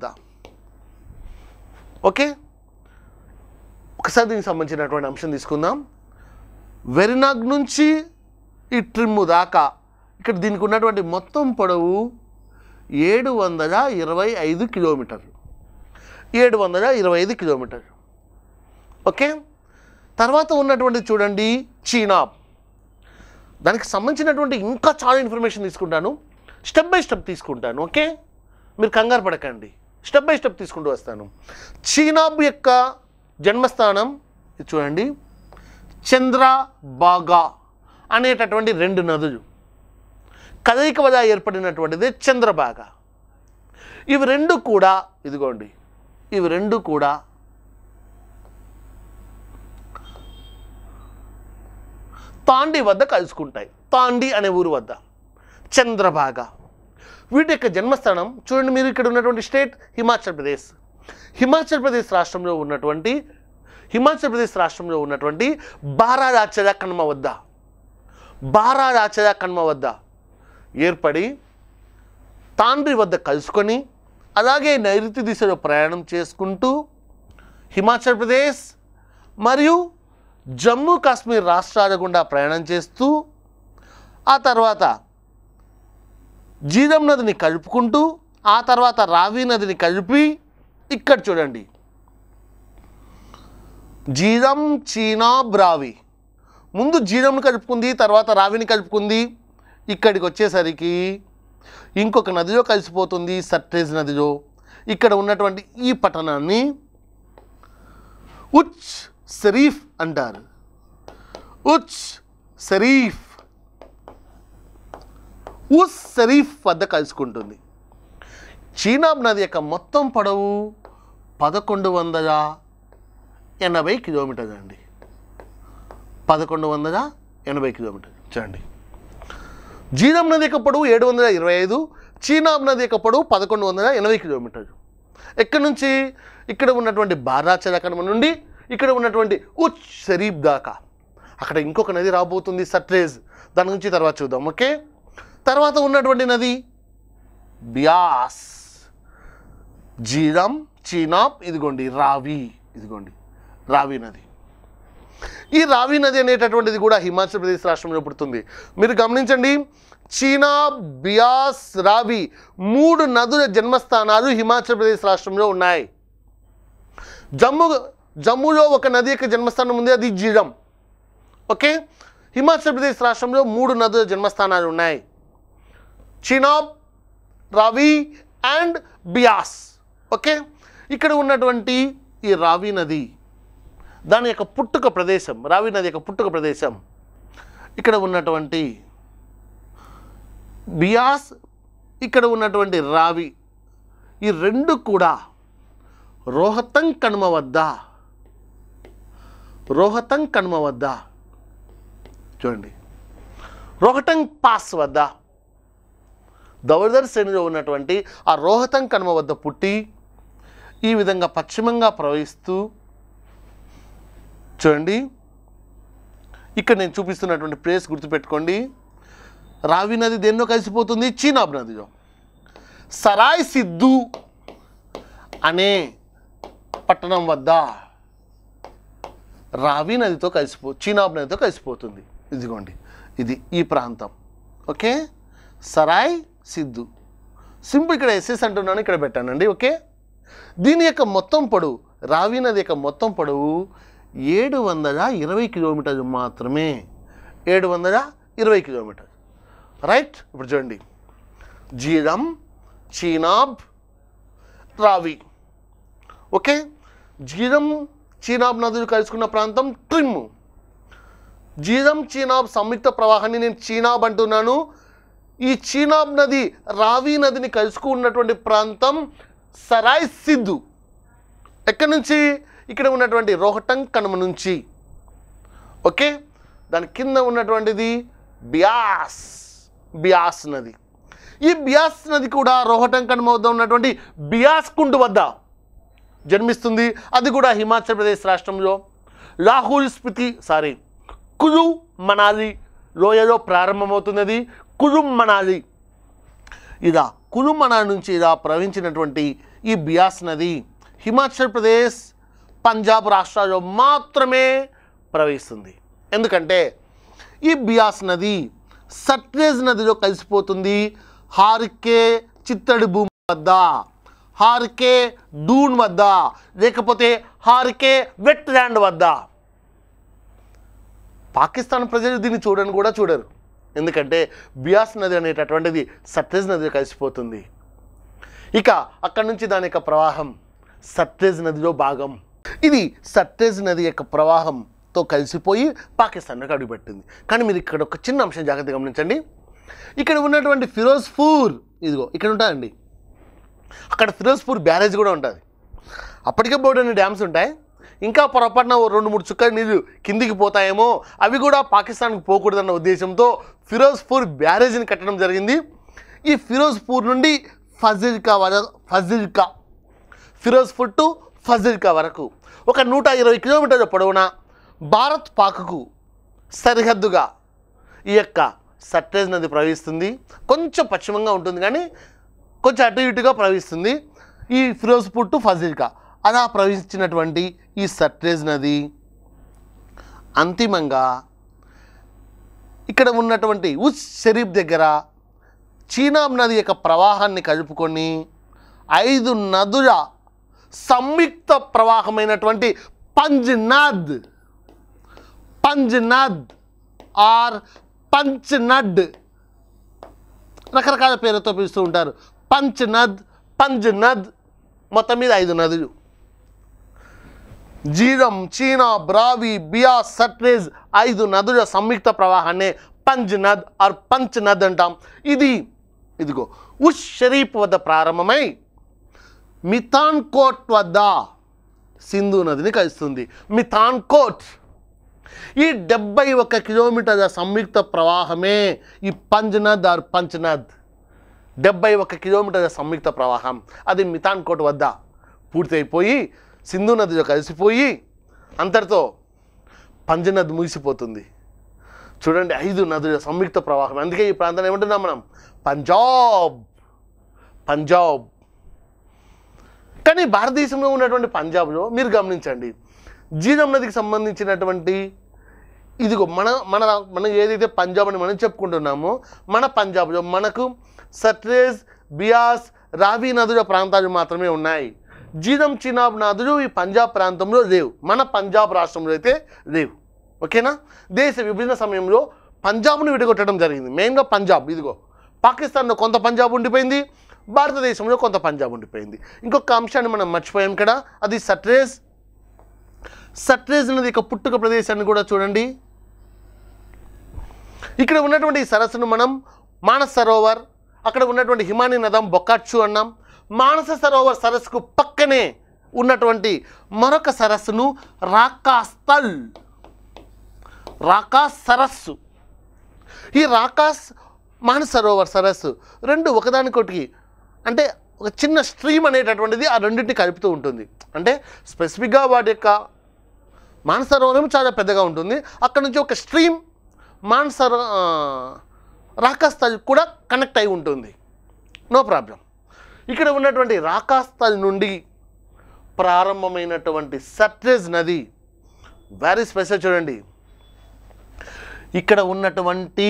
[SPEAKER 1] ఓకే ఒకసారి దీనికి సంబంధించినటువంటి అంశం తీసుకుందాం వెరినాగ్ నుంచి ఈ ట్రిమ్ము దాకా ఇక్కడ దీనికి ఉన్నటువంటి మొత్తం పొడవు ఏడు వందల ఇరవై ఐదు కిలోమీటర్లు ఏడు వందల ఇరవై ఐదు కిలోమీటర్లు ఓకే తర్వాత ఉన్నటువంటి చూడండి చీనాబ్ దానికి సంబంధించినటువంటి ఇంకా చాలా ఇన్ఫర్మేషన్ తీసుకుంటాను స్టెప్ బై స్టెప్ తీసుకుంటాను ఓకే మీరు కంగారు పడకండి స్టెప్ బై స్టెప్ తీసుకుంటూ వస్తాను చీనాబ్ యొక్క జన్మస్థానం ఇది చూడండి చంద్రబాగా అనేటటువంటి రెండు నదులు కదలిక వల్ల ఏర్పడినటువంటిది చంద్రబాగా ఇవి రెండు కూడా ఇదిగోండి ఇవి రెండు కూడా తాండి వద్ద కలుసుకుంటాయి తాండి అనే ఊరు వద్ద చంద్రభాగ వీటి యొక్క జన్మస్థానం చూడండి మీరు ఇక్కడ ఉన్నటువంటి స్టేట్ హిమాచల్ ప్రదేశ్ హిమాచల్ ప్రదేశ్ రాష్ట్రంలో ఉన్నటువంటి హిమాచల్ ప్రదేశ్ రాష్ట్రంలో ఉన్నటువంటి బారారాచల కన్మ వద్ద బారారాచల కన్మ వద్ద ఏర్పడి తాండ్రి వద్ద కలుసుకొని అలాగే నైరుతి దిశలో ప్రయాణం చేసుకుంటూ హిమాచల్ ప్రదేశ్ మరియు జమ్మూ కాశ్మీర్ రాష్ట్రాల గుండా ప్రయాణం చేస్తూ ఆ తర్వాత జీరం నదిని కలుపుకుంటూ ఆ తర్వాత రావి నదిని కలిపి ఇక్కడ చూడండి జీరం చీనా బ్రావి ముందు జీరంను కలుపుకుంది తర్వాత రావిని కలుపుకుంది ఇక్కడికి వచ్చేసరికి ఇంకొక నదిలో కలిసిపోతుంది సట్రేజ్ నదిలో ఇక్కడ ఉన్నటువంటి ఈ పట్టణాన్ని ఉచ్ షరీఫ్ అంటారు ఉచ్ షరీఫ్ ఉస్ షరీఫ్ వద్ద కలుసుకుంటుంది చీనాబ్ నది యొక్క మొత్తం పొడవు పదకొండు వందల ఎనభై కిలోమీటర్లు అండి పదకొండు వందల ఎనభై కిలోమీటర్లు చూడండి జీనం నది యొక్క పొడవు ఏడు వందల ఇరవై ఐదు చీనాబ్ నది యొక్క పొడవు పదకొండు వందల ఎనభై కిలోమీటర్లు ఎక్కడి నుంచి ఇక్కడ ఉన్నటువంటి బారాచల కనుమ నుండి ఇక్కడ ఉన్నటువంటి ఉచ్ షరీఫ్ దాకా అక్కడ ఇంకొక నది రాబోతుంది సట్రేజ్ దాని గురించి తర్వాత చూద్దాం ఓకే తర్వాత ఉన్నటువంటి నది బియాస్ జీరం చీనాబ్ ఇదిగోండి రావి ఇదిగోండి రావి నది ఈ రావి నది అనేటటువంటిది కూడా హిమాచల్ ప్రదేశ్ రాష్ట్రంలో పుడుతుంది మీరు గమనించండి చీనా బియాస్ రావి మూడు నదుల జన్మస్థానాలు హిమాచల్ ప్రదేశ్ రాష్ట్రంలో ఉన్నాయి జమ్మూ జమ్మూలో ఒక నది యొక్క జన్మస్థానం ఉంది అది జీరం ఓకే హిమాచల్ ప్రదేశ్ రాష్ట్రంలో మూడు నదుల జన్మస్థానాలు ఉన్నాయి చినాబ్ రావి అండ్ బియాస్ ఓకే ఇక్కడ ఉన్నటువంటి ఈ రావి నది దాని యొక్క పుట్టుక ప్రదేశం రావి నది యొక్క పుట్టుక ప్రదేశం ఇక్కడ ఉన్నటువంటి బియాస్ ఇక్కడ ఉన్నటువంటి రావి ఈ రెండు కూడా రోహతంగ్ కనుమ వద్ద రోహతంగ్ కనుమ వద్ద చూడండి రోహటంగ్ పాస్ వద్ద దౌర్దర్ శ్రేణిలో ఉన్నటువంటి ఆ రోహతంగ్ కనుమ వద్ద పుట్టి ఈ విధంగా పశ్చిమంగా ప్రవహిస్తూ చూడండి ఇక్కడ నేను చూపిస్తున్నటువంటి ప్లేస్ గుర్తుపెట్టుకోండి రావి నది దేనిలో కలిసిపోతుంది చీనాబ్ నదిలో సరాయ్ సిద్ధు అనే పట్టణం వద్ద రావి నదితో కలిసిపో చీనాబ్ నదితో కలిసిపోతుంది ఇదిగోండి ఇది ఈ ప్రాంతం ఓకే సరాయ్ సిద్ధు సింపుల్ ఇక్కడ ఎస్ఎస్ అంటున్నాను ఇక్కడ పెట్టానండి ఓకే దీని యొక్క మొత్తం పొడవు రావి నది యొక్క మొత్తం పొడవు ఏడు వందల ఇరవై కిలోమీటర్లు మాత్రమే ఏడు వందల ఇరవై కిలోమీటర్లు రైట్ ఇప్పుడు చూడండి జీరం చీనాబ్ రావి ఓకే జీరం చీనాబ్ నదులు కలుసుకున్న ప్రాంతం ట్రిమ్ జీరం చీనాబ్ సంయుక్త ప్రవాహాన్ని నేను చీనాబ్ అంటున్నాను ఈ చీనాబ్ నది రావి నదిని కలుసుకున్నటువంటి ప్రాంతం సరాయ్ సిద్ధు ఎక్కడి నుంచి ఇక్కడ ఉన్నటువంటి రోహటంగ్ కనుమ నుంచి ఓకే దాని కింద ఉన్నటువంటిది బియాస్ బియాస్ నది ఈ బియాస్ నది కూడా రోహటంగ్ కనుమ వద్ద ఉన్నటువంటి బియాస్ కుండు వద్ద జన్మిస్తుంది అది కూడా హిమాచల్ ప్రదేశ్ రాష్ట్రంలో లాహూల్ స్పితి సారీ కులు మనాలి లోయలో ప్రారంభమవుతున్నది కులు మనాలి ఇలా కులు మనాలి నుంచి ఇలా ప్రవహించినటువంటి ఈ బియాస్ నది హిమాచల్ ప్రదేశ్ పంజాబ్ రాష్ట్రాల్లో మాత్రమే ప్రవహిస్తుంది ఎందుకంటే ఈ బియాస్ నది సట్లేజ్ నదిలో కలిసిపోతుంది హార్కే చిత్తడి భూమి వద్ద హార్కే డూన్ వద్ద లేకపోతే హార్కే వెట్ ల్యాండ్ వద్ద పాకిస్తాన్ ప్రజలు దీన్ని చూడని కూడా చూడరు ఎందుకంటే బియాస్ నది అనేటటువంటిది సట్లేజ్ నదిలో కలిసిపోతుంది ఇక అక్కడి నుంచి దాని యొక్క ప్రవాహం సట్లేజ్ నదిలో భాగం ఇది సట్లేజ్ నది యొక్క ప్రవాహంతో కలిసిపోయి పాకిస్తాన్లోకి అడుగుపెట్టింది కానీ మీరు ఇక్కడ ఒక చిన్న అంశం జాగ్రత్త గమనించండి ఇక్కడ ఉన్నటువంటి ఫిరోజ్పూర్ ఇదిగో ఇక్కడ ఉంటాయండి అక్కడ ఫిరోజ్పూర్ బ్యారేజ్ కూడా ఉంటుంది అప్పటికే బోర్డు డ్యామ్స్ ఉంటాయి ఇంకా పొరపాటున ఓ రెండు మూడు చుక్కల నీళ్ళు కిందికి పోతాయేమో అవి కూడా పాకిస్తాన్కి పోకూడదన్న ఉద్దేశంతో ఫిరోజ్పూర్ బ్యారేజ్ని కట్టడం జరిగింది ఈ ఫిరోజ్పూర్ నుండి ఫజిల్కా వర ఫజిల్కా ఫిరోజ్పూర్ టు ఫజిల్కా వరకు ఒక నూట ఇరవై కిలోమీటర్ల పొడవున భారత్ పాక్కు సరిహద్దుగా ఈ యొక్క సట్లేజ్ నది ప్రవహిస్తుంది కొంచెం పశ్చిమంగా ఉంటుంది కానీ కొంచెం అటు ఇటుగా ప్రవహిస్తుంది ఈ ఫిరోజ్పూర్ టు ఫజిల్కా అలా ప్రవహించినటువంటి ఈ సట్లేజ్ నది అంతిమంగా ఇక్కడ ఉన్నటువంటి ఉస్ షరీఫ్ దగ్గర చీనాబ్ నది యొక్క ప్రవాహాన్ని కలుపుకొని ఐదు నదుల సంయుక్త ప్రవాహమైనటువంటి పంజ్నాద్ పంజ్నాద్ ఆర్ పంచ్నడ్ రకరకాల పేరుతో పిలుస్తూ ఉంటారు పంచ్ నద్ పంజ్ నద్ మొత్తం మీద ఐదు నదులు జీరం చీనా బ్రావి బియాస్ సట్రేజ్ ఐదు నదుల సంయుక్త ప్రవాహాన్నే పంజ్ నద్ ఆర్ పంచ్ నద్ అంటాం ఇది ఇదిగో ఉష్ షరీఫ్ వద్ద ప్రారంభమై మిథాన్ కోట్ వద్ద సింధు నదిని కలుస్తుంది మిథాన్ కోట్ ఈ డెబ్బై ఒక్క కిలోమీటర్ల సంయుక్త ప్రవాహమే ఈ పంజ్నద్ ఆర్ పంచ్నద్ డెబ్బై ఒక్క కిలోమీటర్ల సంయుక్త ప్రవాహం అది మిథాన్ కోట్ వద్ద పూర్తయిపోయి సింధు నదిలో కలిసిపోయి అంతటితో పంజనద్ ముగిసిపోతుంది చూడండి ఐదు నదుల సంయుక్త ప్రవాహం అందుకే ఈ ప్రాంతాన్ని ఏమంటున్నాం మనం పంజాబ్ పంజాబ్ కానీ భారతదేశంలో ఉన్నటువంటి పంజాబ్లో మీరు గమనించండి జీలం నదికి సంబంధించినటువంటి ఇదిగో మన మన మనం ఏదైతే పంజాబ్ అని మనం చెప్పుకుంటున్నామో మన పంజాబ్లో మనకు సట్రేజ్ బియాస్ రావి నదుల ప్రాంతాలు మాత్రమే ఉన్నాయి జీలం చినాబ్ నదులు ఈ పంజాబ్ ప్రాంతంలో లేవు మన పంజాబ్ రాష్ట్రంలో అయితే లేవు ఓకేనా దేశ విభజన సమయంలో పంజాబ్ను విడగొట్టడం జరిగింది మెయిన్గా పంజాబ్ ఇదిగో పాకిస్తాన్లో కొంత పంజాబ్ ఉండిపోయింది భారతదేశంలో కొంత పంజాబ్ ఉండిపోయింది ఇంకొక అంశాన్ని మనం మర్చిపోయాం కదా అది సట్రేజ్ సట్రేజ్ అనేది ఇక పుట్టుక ప్రదేశాన్ని కూడా చూడండి ఇక్కడ ఉన్నటువంటి ఈ సరస్సును మనం మానస్ సరోవర్ అక్కడ ఉన్నటువంటి హిమాని నదం బొక్కాట్సు అన్నాం మానస సరోవర్ సరస్సుకు పక్కనే ఉన్నటువంటి మరొక సరస్సును రాకాస్తల్ రాకాస్ సరస్సు ఈ రాకాస్ మానస సరోవర్ సరస్సు రెండు ఒకదానికొకటి అంటే ఒక చిన్న స్ట్రీమ్ అనేటటువంటిది ఆ రెండింటిని కలుపుతూ ఉంటుంది అంటే స్పెసిఫిక్గా వాటి యొక్క మానసరోవరం చాలా పెద్దగా ఉంటుంది అక్కడ నుంచి ఒక స్ట్రీమ్ మానసర రాకాస్థల్ కూడా కనెక్ట్ అయి ఉంటుంది నో ప్రాబ్లం ఇక్కడ ఉన్నటువంటి రాకాస్థల్ నుండి ప్రారంభమైనటువంటి సట్రేజ్ నది వెరీ స్పెషల్ చూడండి ఇక్కడ ఉన్నటువంటి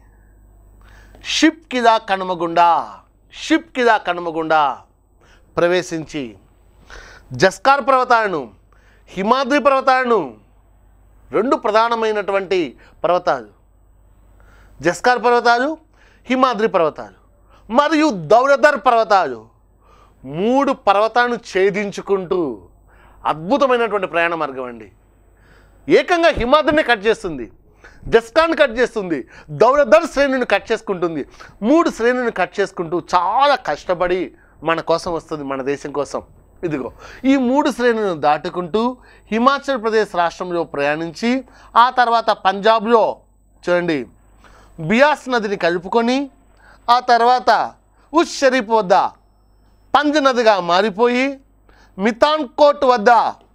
[SPEAKER 1] షిప్ కిదా కనుమగుండా షిప్ కిదా కనుమగుండా ప్రవేశించి జస్కార్ పర్వతాలను హిమాద్రి పర్వతాలను రెండు ప్రధానమైనటువంటి పర్వతాలు జస్కార్ పర్వతాలు హిమాద్రి పర్వతాలు మరియు దౌలదర్ పర్వతాలు మూడు పర్వతాలను ఛేదించుకుంటూ అద్భుతమైనటువంటి ప్రయాణ మార్గం అండి ఏకంగా హిమాద్రిని కట్ చేస్తుంది జస్కాన్ కట్ చేస్తుంది దౌలదర్ శ్రేణిని కట్ చేసుకుంటుంది మూడు శ్రేణిని కట్ చేసుకుంటూ చాలా కష్టపడి మన కోసం వస్తుంది మన దేశం కోసం ఇదిగో ఈ మూడు శ్రేణులను దాటుకుంటూ హిమాచల్ ప్రదేశ్ రాష్ట్రంలో ప్రయాణించి ఆ తర్వాత పంజాబ్లో చూడండి బియాస్ నదిని కలుపుకొని ఆ తర్వాత ఉష్ షరీఫ్ వద్ద పంజ్ నదిగా మారిపోయి మితాన్ కోట్ వద్ద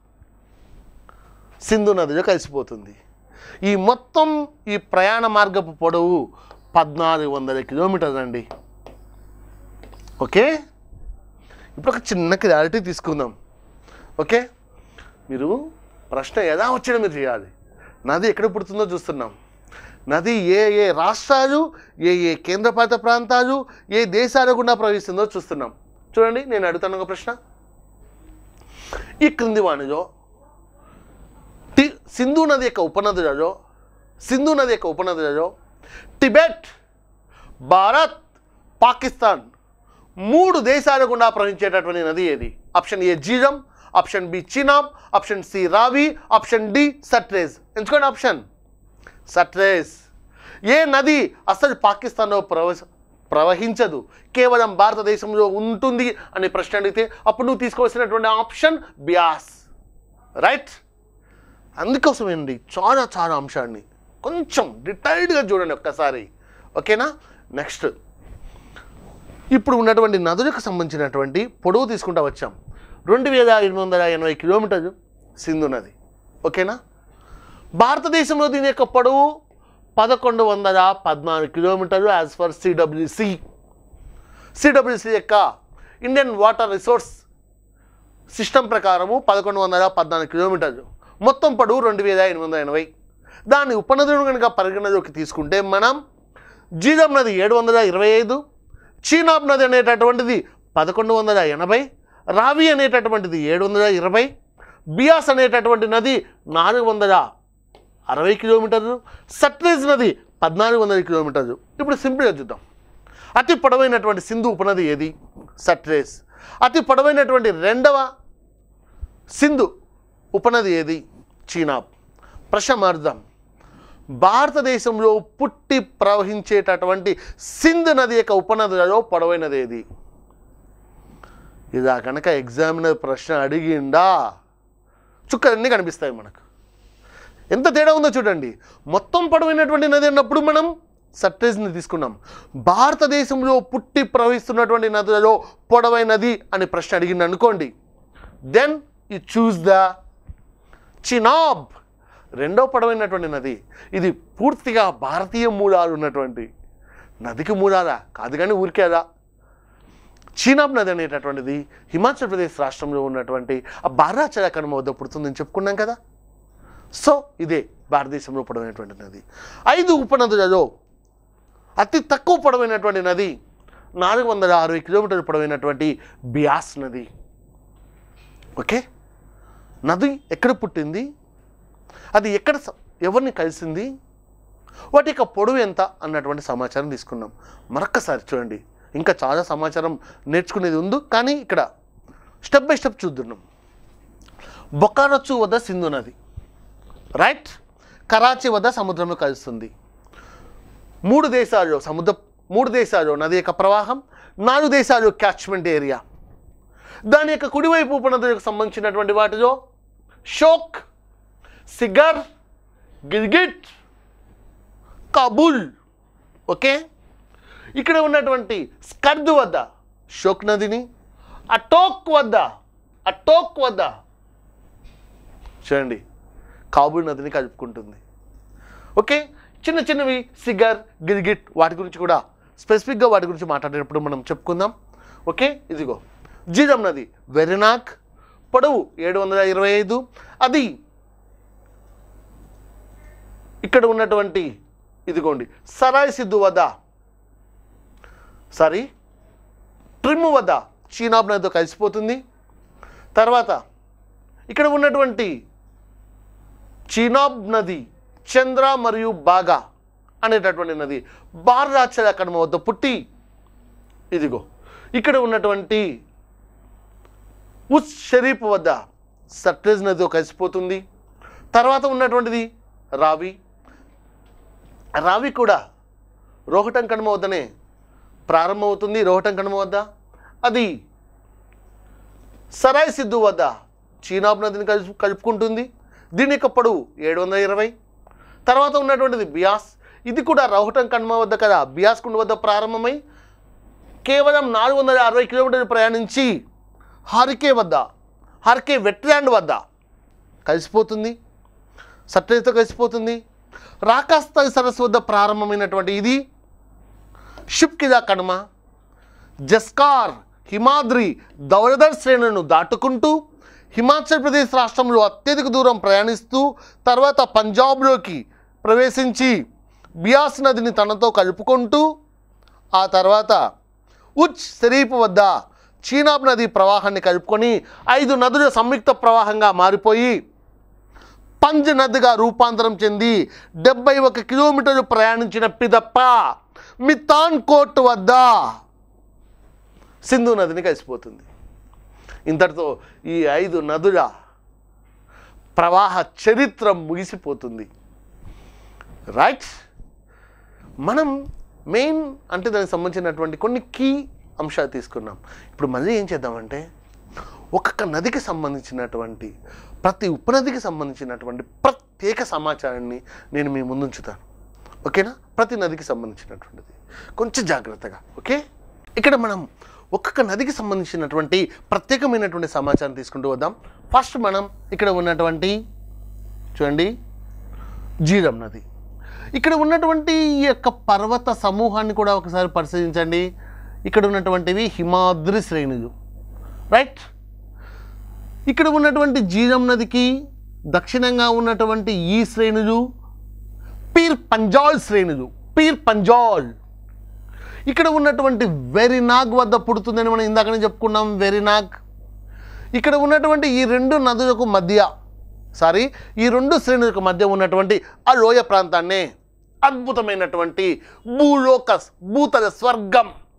[SPEAKER 1] సింధు నదిలో కలిసిపోతుంది ఈ మొత్తం ఈ ప్రయాణ మార్గపు పొడవు పద్నాలుగు వందల కిలోమీటర్లు అండి ఓకే ఇప్పుడు ఒక చిన్న క్లారిటీ తీసుకుందాం ఓకే మీరు ప్రశ్న ఎలా వచ్చాడో మీరు చేయాలి నది ఎక్కడ పుడుతుందో చూస్తున్నాం నది ఏ ఏ రాష్ట్రాలు ఏ ఏ కేంద్రపాలిత ప్రాంతాలు ఏ దేశాల గుండా ప్రవహిస్తుందో చూస్తున్నాం చూడండి నేను అడుగుతాను ఒక ప్రశ్న ఈ క్రింది వాణిలో టి సింధు నది యొక్క ఉపనదులలో సింధు నది యొక్క ఉపనదులలో టిబెట్ భారత్ పాకిస్తాన్ మూడు దేశాల గుండా ప్రవహించేటటువంటి నది ఏది option A Jhelum option B Chenab option C Ravi option D Sutlej ఎంచుకోండి ఆప్షన్ సట్రేజ్ ఏ నది అసలు పాకిస్తాన్లో ప్రవహ ప్రవహించదు కేవలం భారతదేశంలో ఉంటుంది అని ప్రశ్న అడిగితే అప్పుడు నువ్వు తీసుకోవాల్సినటువంటి ఆప్షన్ బ్యాస్ రైట్ అందుకోసమేనండి చాలా చాలా అంశాన్ని కొంచెం డీటెయిల్డ్గా చూడండి ఒక్కసారి ఓకేనా నెక్స్ట్ ఇప్పుడు ఉన్నటువంటి నదులకు సంబంధించినటువంటి పొడవు తీసుకుంటా వచ్చాం రెండు వేల ఎనిమిది వందల ఎనభై కిలోమీటర్లు సింధు నది ఓకేనా భారతదేశంలో దీని యొక్క పొడవు పదకొండు వందల పద్నాలుగు కిలోమీటర్లు యాజ్ ఫర్ సిడబ్ల్యూసి సిడబ్ల్యూసి యొక్క ఇండియన్ వాటర్ రిసోర్స్ సిస్టమ్ ప్రకారము పదకొండు వందల పద్నాలుగు కిలోమీటర్లు మొత్తం పొడవు రెండు వేల ఎనిమిది వందల ఎనభై దాన్ని ఉపనదులను కనుక పరిగణలోకి తీసుకుంటే మనం జీలం నది ఏడు వందల ఇరవై ఐదు చీనాబ్ నది అనేటటువంటిది పదకొండు వందల ఎనభై రావి అనేటటువంటిది ఏడు వందల ఇరవై బియాస్ అనేటటువంటి నది నాలుగు వందల అరవై కిలోమీటర్లు సట్లేజ్ నది పద్నాలుగు వందల కిలోమీటర్లు ఇప్పుడు సింపుల్గా చూద్దాం అతి పొడవైనటువంటి సింధు ఉపనది ఏది సట్రేస్ అతి పొడవైనటువంటి రెండవ సింధు ఉపనది ఏది చీనాబ్ ప్రశమార్థం భారతదేశంలో పుట్టి ప్రవహించేటటువంటి సింధు నది యొక్క ఉపనదులలో పొడవైనది ఏది ఇదా కనుక ఎగ్జామినర్ ప్రశ్న అడిగిండా చుక్కలన్నీ కనిపిస్తాయి మనకు ఎంత తేడా ఉందో చూడండి మొత్తం పొడవైనటువంటి నది అన్నప్పుడు మనం సట్రేజ్ని తీసుకున్నాం భారతదేశంలో పుట్టి ప్రవహిస్తున్నటువంటి నదులలో పొడవైనది అని ప్రశ్న అడిగింది అనుకోండి then you choose the Chenab రెండో పొడవైనటువంటి నది ఇది పూర్తిగా భారతీయ మూలాలు ఉన్నటువంటి నదికి మూలాలా కాదు కానీ ఊరికేదా చీనాబ్ నది అనేటటువంటిది హిమాచల్ ప్రదేశ్ రాష్ట్రంలో ఉన్నటువంటి ఆ బారాచల కనుమ వద్ద పుడుతుందని చెప్పుకున్నాం కదా సో ఇదే భారతదేశంలో పొడవైనటువంటి నది ఐదు ఉపనదులలో అతి తక్కువ పొడవైనటువంటి నది నాలుగు వందల అరవై కిలోమీటర్లు పొడవైనటువంటి బియాస్ నది ఓకే నది ఎక్కడ పుట్టింది అది ఎక్కడ స- ఎవరిని కలిసింది వాటి యొక్క పొడవు ఎంత అన్నటువంటి సమాచారం తీసుకున్నాం మరొక్కసారి చూడండి ఇంకా చాలా సమాచారం నేర్చుకునేది ఉంది కానీ ఇక్కడ స్టెప్ బై స్టెప్ చూద్దాం బొకారచ్చు వద్ద సింధు నది రైట్ కరాచీ వద్ద సముద్రంలో కలుస్తుంది మూడు దేశాల్లో సముద్ర మూడు దేశాల్లో నది యొక్క ప్రవాహం నాలుగు దేశాలు క్యాచ్మెంట్ ఏరియా దాని యొక్క కుడివైపు ఉపనదులకు సంబంధించినటువంటి వాటిలో షోక్ సిగర్ గిల్గిట్ కాబూల్ ఓకే ఇక్కడ ఉన్నటువంటి స్కర్ద్ వద్ద షోక్ నదిని అటోక్ వద్ద అటోక్ వద్ద చూడండి కాబూల్ నదిని కలుపుకుంటుంది ఓకే చిన్న చిన్నవి సిగర్ గిల్గిట్ వాటి గురించి కూడా స్పెసిఫిక్గా వాటి గురించి మాట్లాడేటప్పుడు మనం చెప్పుకుందాం ఓకే ఇదిగో జీరం నది వెరినాక్ పొడవు ఏడు వందల ఇరవై ఐదు అది ఇక్కడ ఉన్నటువంటి ఇదిగోండి సరాయ్ సిద్ధు వద్ద సారీ ట్రిమ్ వద్ద చీనాబ్ నదితో కలిసిపోతుంది తర్వాత ఇక్కడ ఉన్నటువంటి చీనాబ్ నది చంద్ర మరియు బాగా అనేటటువంటి నది బార్రాచల కడమ వద్ద పుట్టి ఇదిగో ఇక్కడ ఉన్నటువంటి ఉస్ షరీఫ్ వద్ద సట్లెజ్ నదితో కలిసిపోతుంది తర్వాత ఉన్నటువంటిది రావి రావి కూడా రోహటం కడమ వద్దనే ప్రారంభమవుతుంది రోహటం కడమ వద్ద అది సరాయ్ సిద్ధు వద్ద చీనాబ్ నదిని కలుపు కలుపుకుంటుంది దీని యొక్క పొడవు ఏడు వందల ఇరవై తర్వాత ఉన్నటువంటిది బియాస్ ఇది కూడా రౌహటం కన్మ వద్ద కదా బియాస్ కుండ వద్ద ప్రారంభమై కేవలం నాలుగు వందల అరవై కిలోమీటర్లు ప్రయాణించి హారికే వద్ద హార్కే వెట్ల్యాండ్ వద్ద కలిసిపోతుంది సట్లెజ్తో కలిసిపోతుంది రాకాస్తాయి సరస్సు వద్ద ప్రారంభమైనటువంటి ఇది షిప్కిదా కనుమ జస్కార్ హిమాద్రి దౌలదర్ శ్రేణులను దాటుకుంటూ హిమాచల్ ప్రదేశ్ రాష్ట్రంలో అత్యధిక దూరం ప్రయాణిస్తూ తర్వాత పంజాబ్లోకి ప్రవేశించి బియాస్ నదిని తనతో కలుపుకుంటూ ఆ తర్వాత ఉచ్ షరీఫ్ వద్ద చీనాబ్ నది ప్రవాహాన్ని కలుపుకొని ఐదు నదుల సంయుక్త ప్రవాహంగా మారిపోయి పంజ్ నదిగా రూపాంతరం చెంది డెబ్బై ఒక కిలోమీటర్లు ప్రయాణించిన పిదప్ప మితాన్ కోట్ వద్ద సింధు నదిని కలిసిపోతుంది ఇంతటితో ఈ ఐదు నదుల ప్రవాహ చరిత్ర ముగిసిపోతుంది రైట్ మనం మెయిన్ అంటే దానికి సంబంధించినటువంటి కొన్ని కీ అంశాలు తీసుకున్నాం ఇప్పుడు మళ్ళీ ఏం చేద్దామంటే ఒక్కొక్క నదికి సంబంధించినటువంటి ప్రతి ఉపనదికి సంబంధించినటువంటి ప్రత్యేక సమాచారాన్ని నేను మీ ముందుంచుతాను ఓకేనా ప్రతి నదికి సంబంధించినటువంటిది కొంచెం జాగ్రత్తగా ఓకే ఇక్కడ మనం ఒక్కొక్క నదికి సంబంధించినటువంటి ప్రత్యేకమైనటువంటి సమాచారం తీసుకుంటూ వద్దాం ఫస్ట్ మనం ఇక్కడ ఉన్నటువంటి చూడండి జీరం నది ఇక్కడ ఉన్నటువంటి ఈ యొక్క పర్వత సమూహాన్ని కూడా ఒకసారి పరిశీలించండి ఇక్కడ ఉన్నటువంటివి హిమాద్రి శ్రేణులు రైట్ ఇక్కడ ఉన్నటువంటి జీరం నదికి దక్షిణంగా ఉన్నటువంటి ఈ శ్రేణులు పీర్ పంజాల్ శ్రేణులు పీర్ పంజాల్ ఇక్కడ ఉన్నటువంటి వెరినాగ్ వద్ద పుడుతుందని మనం ఇందాకనే చెప్పుకున్నాం వెరినాగ్ ఇక్కడ ఉన్నటువంటి ఈ రెండు నదులకు మధ్య సారీ ఈ రెండు శ్రేణులకు మధ్య ఉన్నటువంటి ఆ లోయ ప్రాంతాన్నే అద్భుతమైనటువంటి భూలోక భూతల స్వర్గం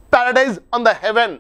[SPEAKER 1] paradise on the heaven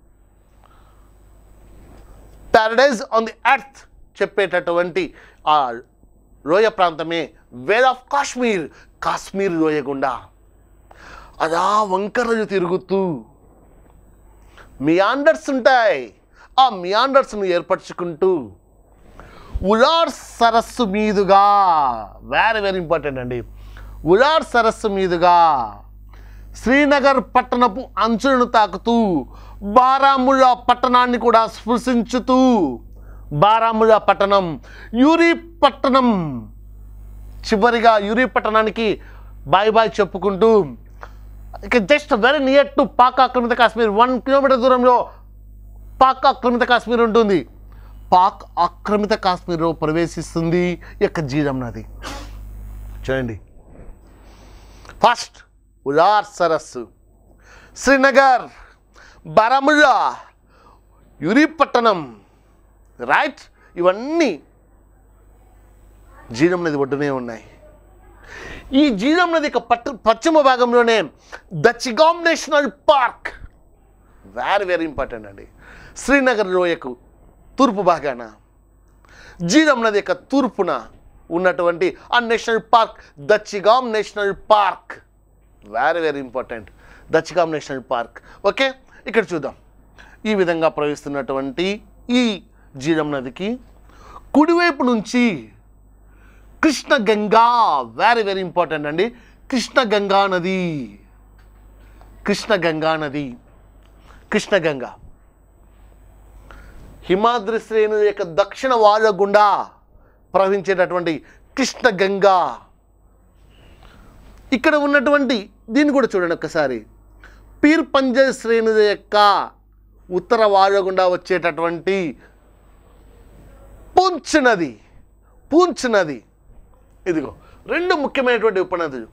[SPEAKER 1] paradise on the earth చెప్పేటటువంటి ఆ లోయ ప్రాంతమే వేల్ ఆఫ్ కాశ్మీర్ కాశ్మీర్ లోయ గుండా అలా వంకరలు తిరుగుతూ మియాండర్స్ ఉంటాయి ఆ మియాండర్స్ను ఏర్పరచుకుంటూ ఉలార్ సరస్సు మీదుగా వెరీ వెరీ ఇంపార్టెంట్ అండి ఉలార్ సరస్సు మీదుగా శ్రీనగర్ పట్టణపు అంచులను తాకుతూ బారాముల్లా పట్టణాన్ని కూడా స్పృశించుతూ బారాముల్లా పట్టణం యూరి పట్టణం చివరిగా యూరి పట్టణానికి బాయ్ బాయ్ చెప్పుకుంటూ ఇక just very near to Pak ఆక్రమిత కాశ్మీర్ వన్ కిలోమీటర్ దూరంలో పాక్ ఆక్రమిత కాశ్మీర్ ఉంటుంది పాక్ ఆక్రమిత కాశ్మీర్లో ప్రవేశిస్తుంది ఈ యొక్క జీరం నది చూడండి ఫస్ట్ ఉలార్ సరస్సు శ్రీనగర్ బారాముల్లా యురి పట్టణం రైట్ ఇవన్నీ జీరం నది ఒడ్డునే ఉన్నాయి ఈ జీరం నది యొక్క పట్టు పశ్చిమ భాగంలోనే Dachigam national park very very important అండి శ్రీనగర్ లోయకు తూర్పు భాగాన జీరం నది యొక్క తూర్పున ఉన్నటువంటి ఆ national park Dachigam national park very very important Dachigam national park okay ఇక్కడ చూద్దాం ఈ విధంగా ప్రవహిస్తున్నటువంటి ఈ జీరం నదికి కుడివైపు నుంచి Krishna Ganga very very important అండి కృష్ణ గంగా నది కృష్ణ గంగా నది కృష్ణ గంగా హిమాద్రి శ్రేణుల యొక్క దక్షిణ వాయుల గుండా ప్రవహించేటటువంటి కృష్ణ గంగా ఇక్కడ ఉన్నటువంటి దీన్ని కూడా చూడండి ఒక్కసారి పీర్ పంజల్ శ్రేణుల యొక్క ఉత్తర వాయుల గుండా వచ్చేటటువంటి పూంచ్ నది పూంచ్ నది ఇదిగో రెండు ముఖ్యమైనటువంటి ఉపనదులు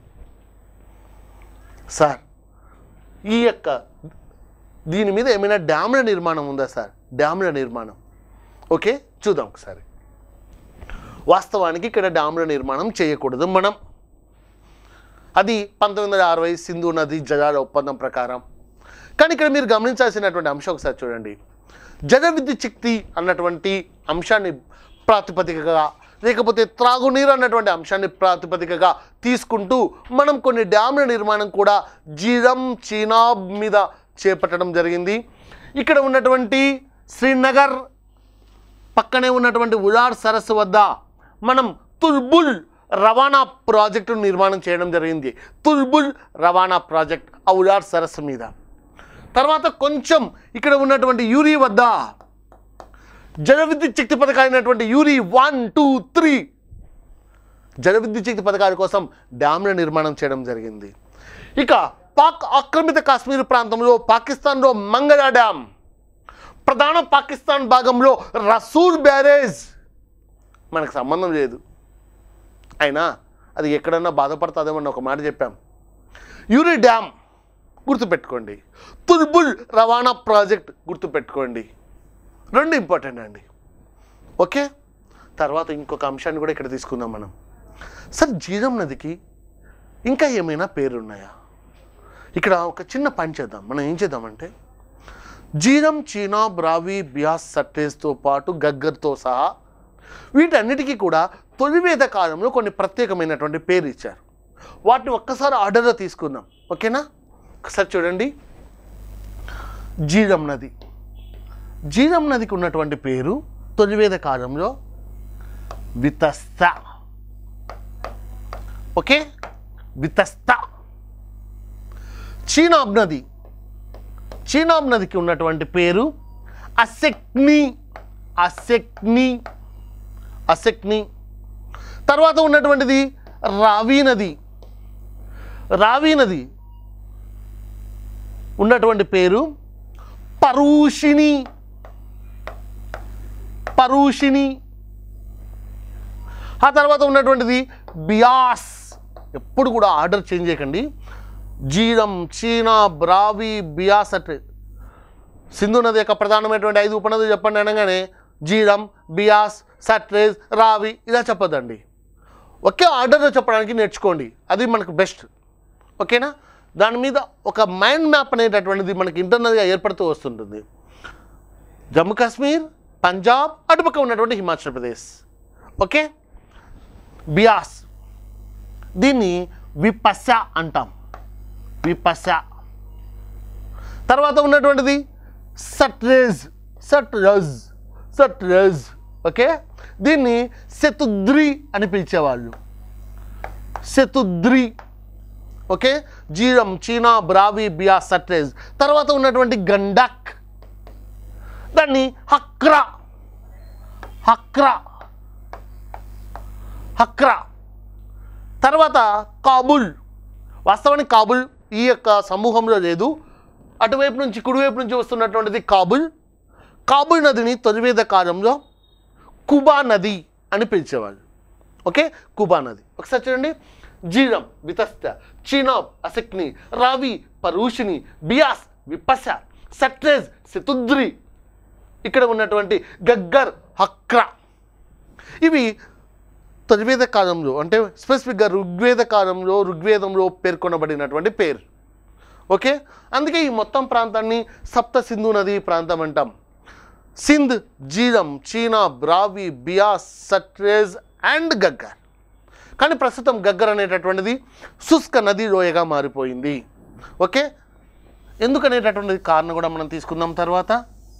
[SPEAKER 1] సార్ ఈ యొక్క దీని మీద ఏమైనా డ్యాముల నిర్మాణం ఉందా సార్ డ్యాముల నిర్మాణం ఓకే చూద్దాం ఒకసారి వాస్తవానికి ఇక్కడ డ్యాముల నిర్మాణం చేయకూడదు మనం అది పంతొమ్మిది వందల అరవై సింధు నది జలాల ఒప్పందం ప్రకారం కానీ ఇక్కడ మీరు గమనించాల్సినటువంటి అంశం ఒకసారి చూడండి జల విద్యుత్ శక్తి అన్నటువంటి అంశాన్ని ప్రాతిపదికగా లేకపోతే త్రాగునీరు అన్నటువంటి అంశాన్ని ప్రాతిపదికగా తీసుకుంటూ మనం కొన్ని డ్యాముల నిర్మాణం కూడా జీరం చీనాబ్ మీద చేపట్టడం జరిగింది ఇక్కడ ఉన్నటువంటి శ్రీనగర్ పక్కనే ఉన్నటువంటి ఉలార్ సరస్సు వద్ద మనం తుల్బుల్ రవాణా ప్రాజెక్టును నిర్మాణం చేయడం జరిగింది తుల్బుల్ రవాణా ప్రాజెక్ట్ ఆ ఉలార్ సరస్సు మీద తర్వాత కొంచెం ఇక్కడ ఉన్నటువంటి యూరి వద్ద జల విద్యుత్ శక్తి పథకాలైనటువంటి యూరి వన్ టూ త్రీ జల విద్యుత్ శక్తి పథకాల కోసం డ్యామ్ల నిర్మాణం చేయడం జరిగింది ఇక పాక్ ఆక్రమిత కాశ్మీర్ ప్రాంతంలో పాకిస్తాన్లో మంగళ డ్యామ్ ప్రధాన పాకిస్తాన్ భాగంలో రసూల్ బ్యారేజ్ మనకు సంబంధం లేదు అయినా అది ఎక్కడన్నా బాధపడుతుందేమని ఒక మాట చెప్పాం యూరి డ్యామ్ గుర్తుపెట్టుకోండి తుల్బుల్ రవాణా ప్రాజెక్ట్ గుర్తుపెట్టుకోండి రెండు ఇంపార్టెంట్ అండి ఓకే తర్వాత ఇంకొక అంశాన్ని కూడా ఇక్కడ తీసుకుందాం మనం సార్ జీరం నదికి ఇంకా ఏమైనా పేరున్నాయా ఇక్కడ ఒక చిన్న పని చేద్దాం మనం ఏం చేద్దామంటే జీరం చీనా బ్రావి బియాస్ సట్టేస్తో పాటు గగ్గర్తో సహా వీటన్నిటికీ కూడా తొలివేద కాలంలో కొన్ని ప్రత్యేకమైనటువంటి పేరు ఇచ్చారు వాటిని ఒక్కసారి ఆర్డర్లో తీసుకుందాం ఓకేనా ఒకసారి చూడండి జీరం నది జీరం నదికి ఉన్నటువంటి పేరు తొలివేద కాలంలో వితస్త ఓకే వితస్త చీనాబ్ నది చీనాబ్ నదికి ఉన్నటువంటి పేరు అసెక్ని అసెక్ని అసెక్ని తర్వాత ఉన్నటువంటిది రావి నది రావి నది ఉన్నటువంటి పేరు పరూషిణి పరూషిణి ఆ తర్వాత ఉన్నటువంటిది బియాస్ ఎప్పుడు కూడా ఆర్డర్ చేంజ్ చేయకండి జీరం చీనా బ్రావి బియాస్ అట్ సింధు నది యొక్క ప్రధానమైనటువంటి ఐదు ఉపనదులు చెప్పండి అనగానే జీరం బియాస్ సట్రేజ్ రావి ఇలా చెప్పొద్దండి ఒకే ఆర్డర్లో చెప్పడానికి నేర్చుకోండి అది మనకు బెస్ట్ ఓకేనా దాని మీద ఒక మైండ్ మ్యాప్ అనేటటువంటిది మనకి ఇంటర్నల్గా ఏర్పడుతూ వస్తుంటుంది జమ్మూ కాశ్మీర్ పంజాబ్ అటుపక్క ఉన్నటువంటి హిమాచల్ ప్రదేశ్ ఓకే బియాస్ దీన్ని విపశ అంటాం విపశ తర్వాత ఉన్నటువంటిది సట్రేజ్ సట్రజ్ సట్రజ్ ఓకే దీన్ని శతుద్రి అని పిలిచేవాళ్ళు శతుద్రి ఓకే జీరం చీనా బ్రావి బియా సట్రేజ్ తర్వాత ఉన్నటువంటి గండక్ దాన్ని హక్రా హక్రా హక్రా తర్వాత కాబుల్ వాస్తవానికి కాబుల్ ఈ యొక్క సమూహంలో లేదు అటువైపు నుంచి కుడివైపు నుంచి వస్తున్నటువంటిది కాబుల్ కాబుల్ నదిని తొలివేద కాలంలో కుబా నది అని పిలిచేవాళ్ళు ఓకే కుబా నది ఒకసారి చూడండి జీరం వితస్త చీనాబ్ అసక్ని రావి పరూషిని బియాస్ విపశ సట్రేజ్ శతుద్రి ఇక్కడ ఉన్నటువంటి గగ్గర్ హక్రా ఇవి తొలివేద కాలంలో అంటే స్పెసిఫిక్గా ఋగ్వేద కాలంలో ఋగ్వేదంలో పేర్కొనబడినటువంటి పేరు ఓకే అందుకే ఈ మొత్తం ప్రాంతాన్ని సప్త సింధు నది ప్రాంతం అంటాం సింధ్ జీలం చీనా బ్రావి బియాస్ సట్రేజ్ అండ్ గగ్గర్ కానీ ప్రస్తుతం గగ్గర్ అనేటటువంటిది శుష్క నది లోయగా మారిపోయింది ఓకే ఎందుకనేటటువంటిది కారణం కూడా మనం తీసుకుందాం తర్వాత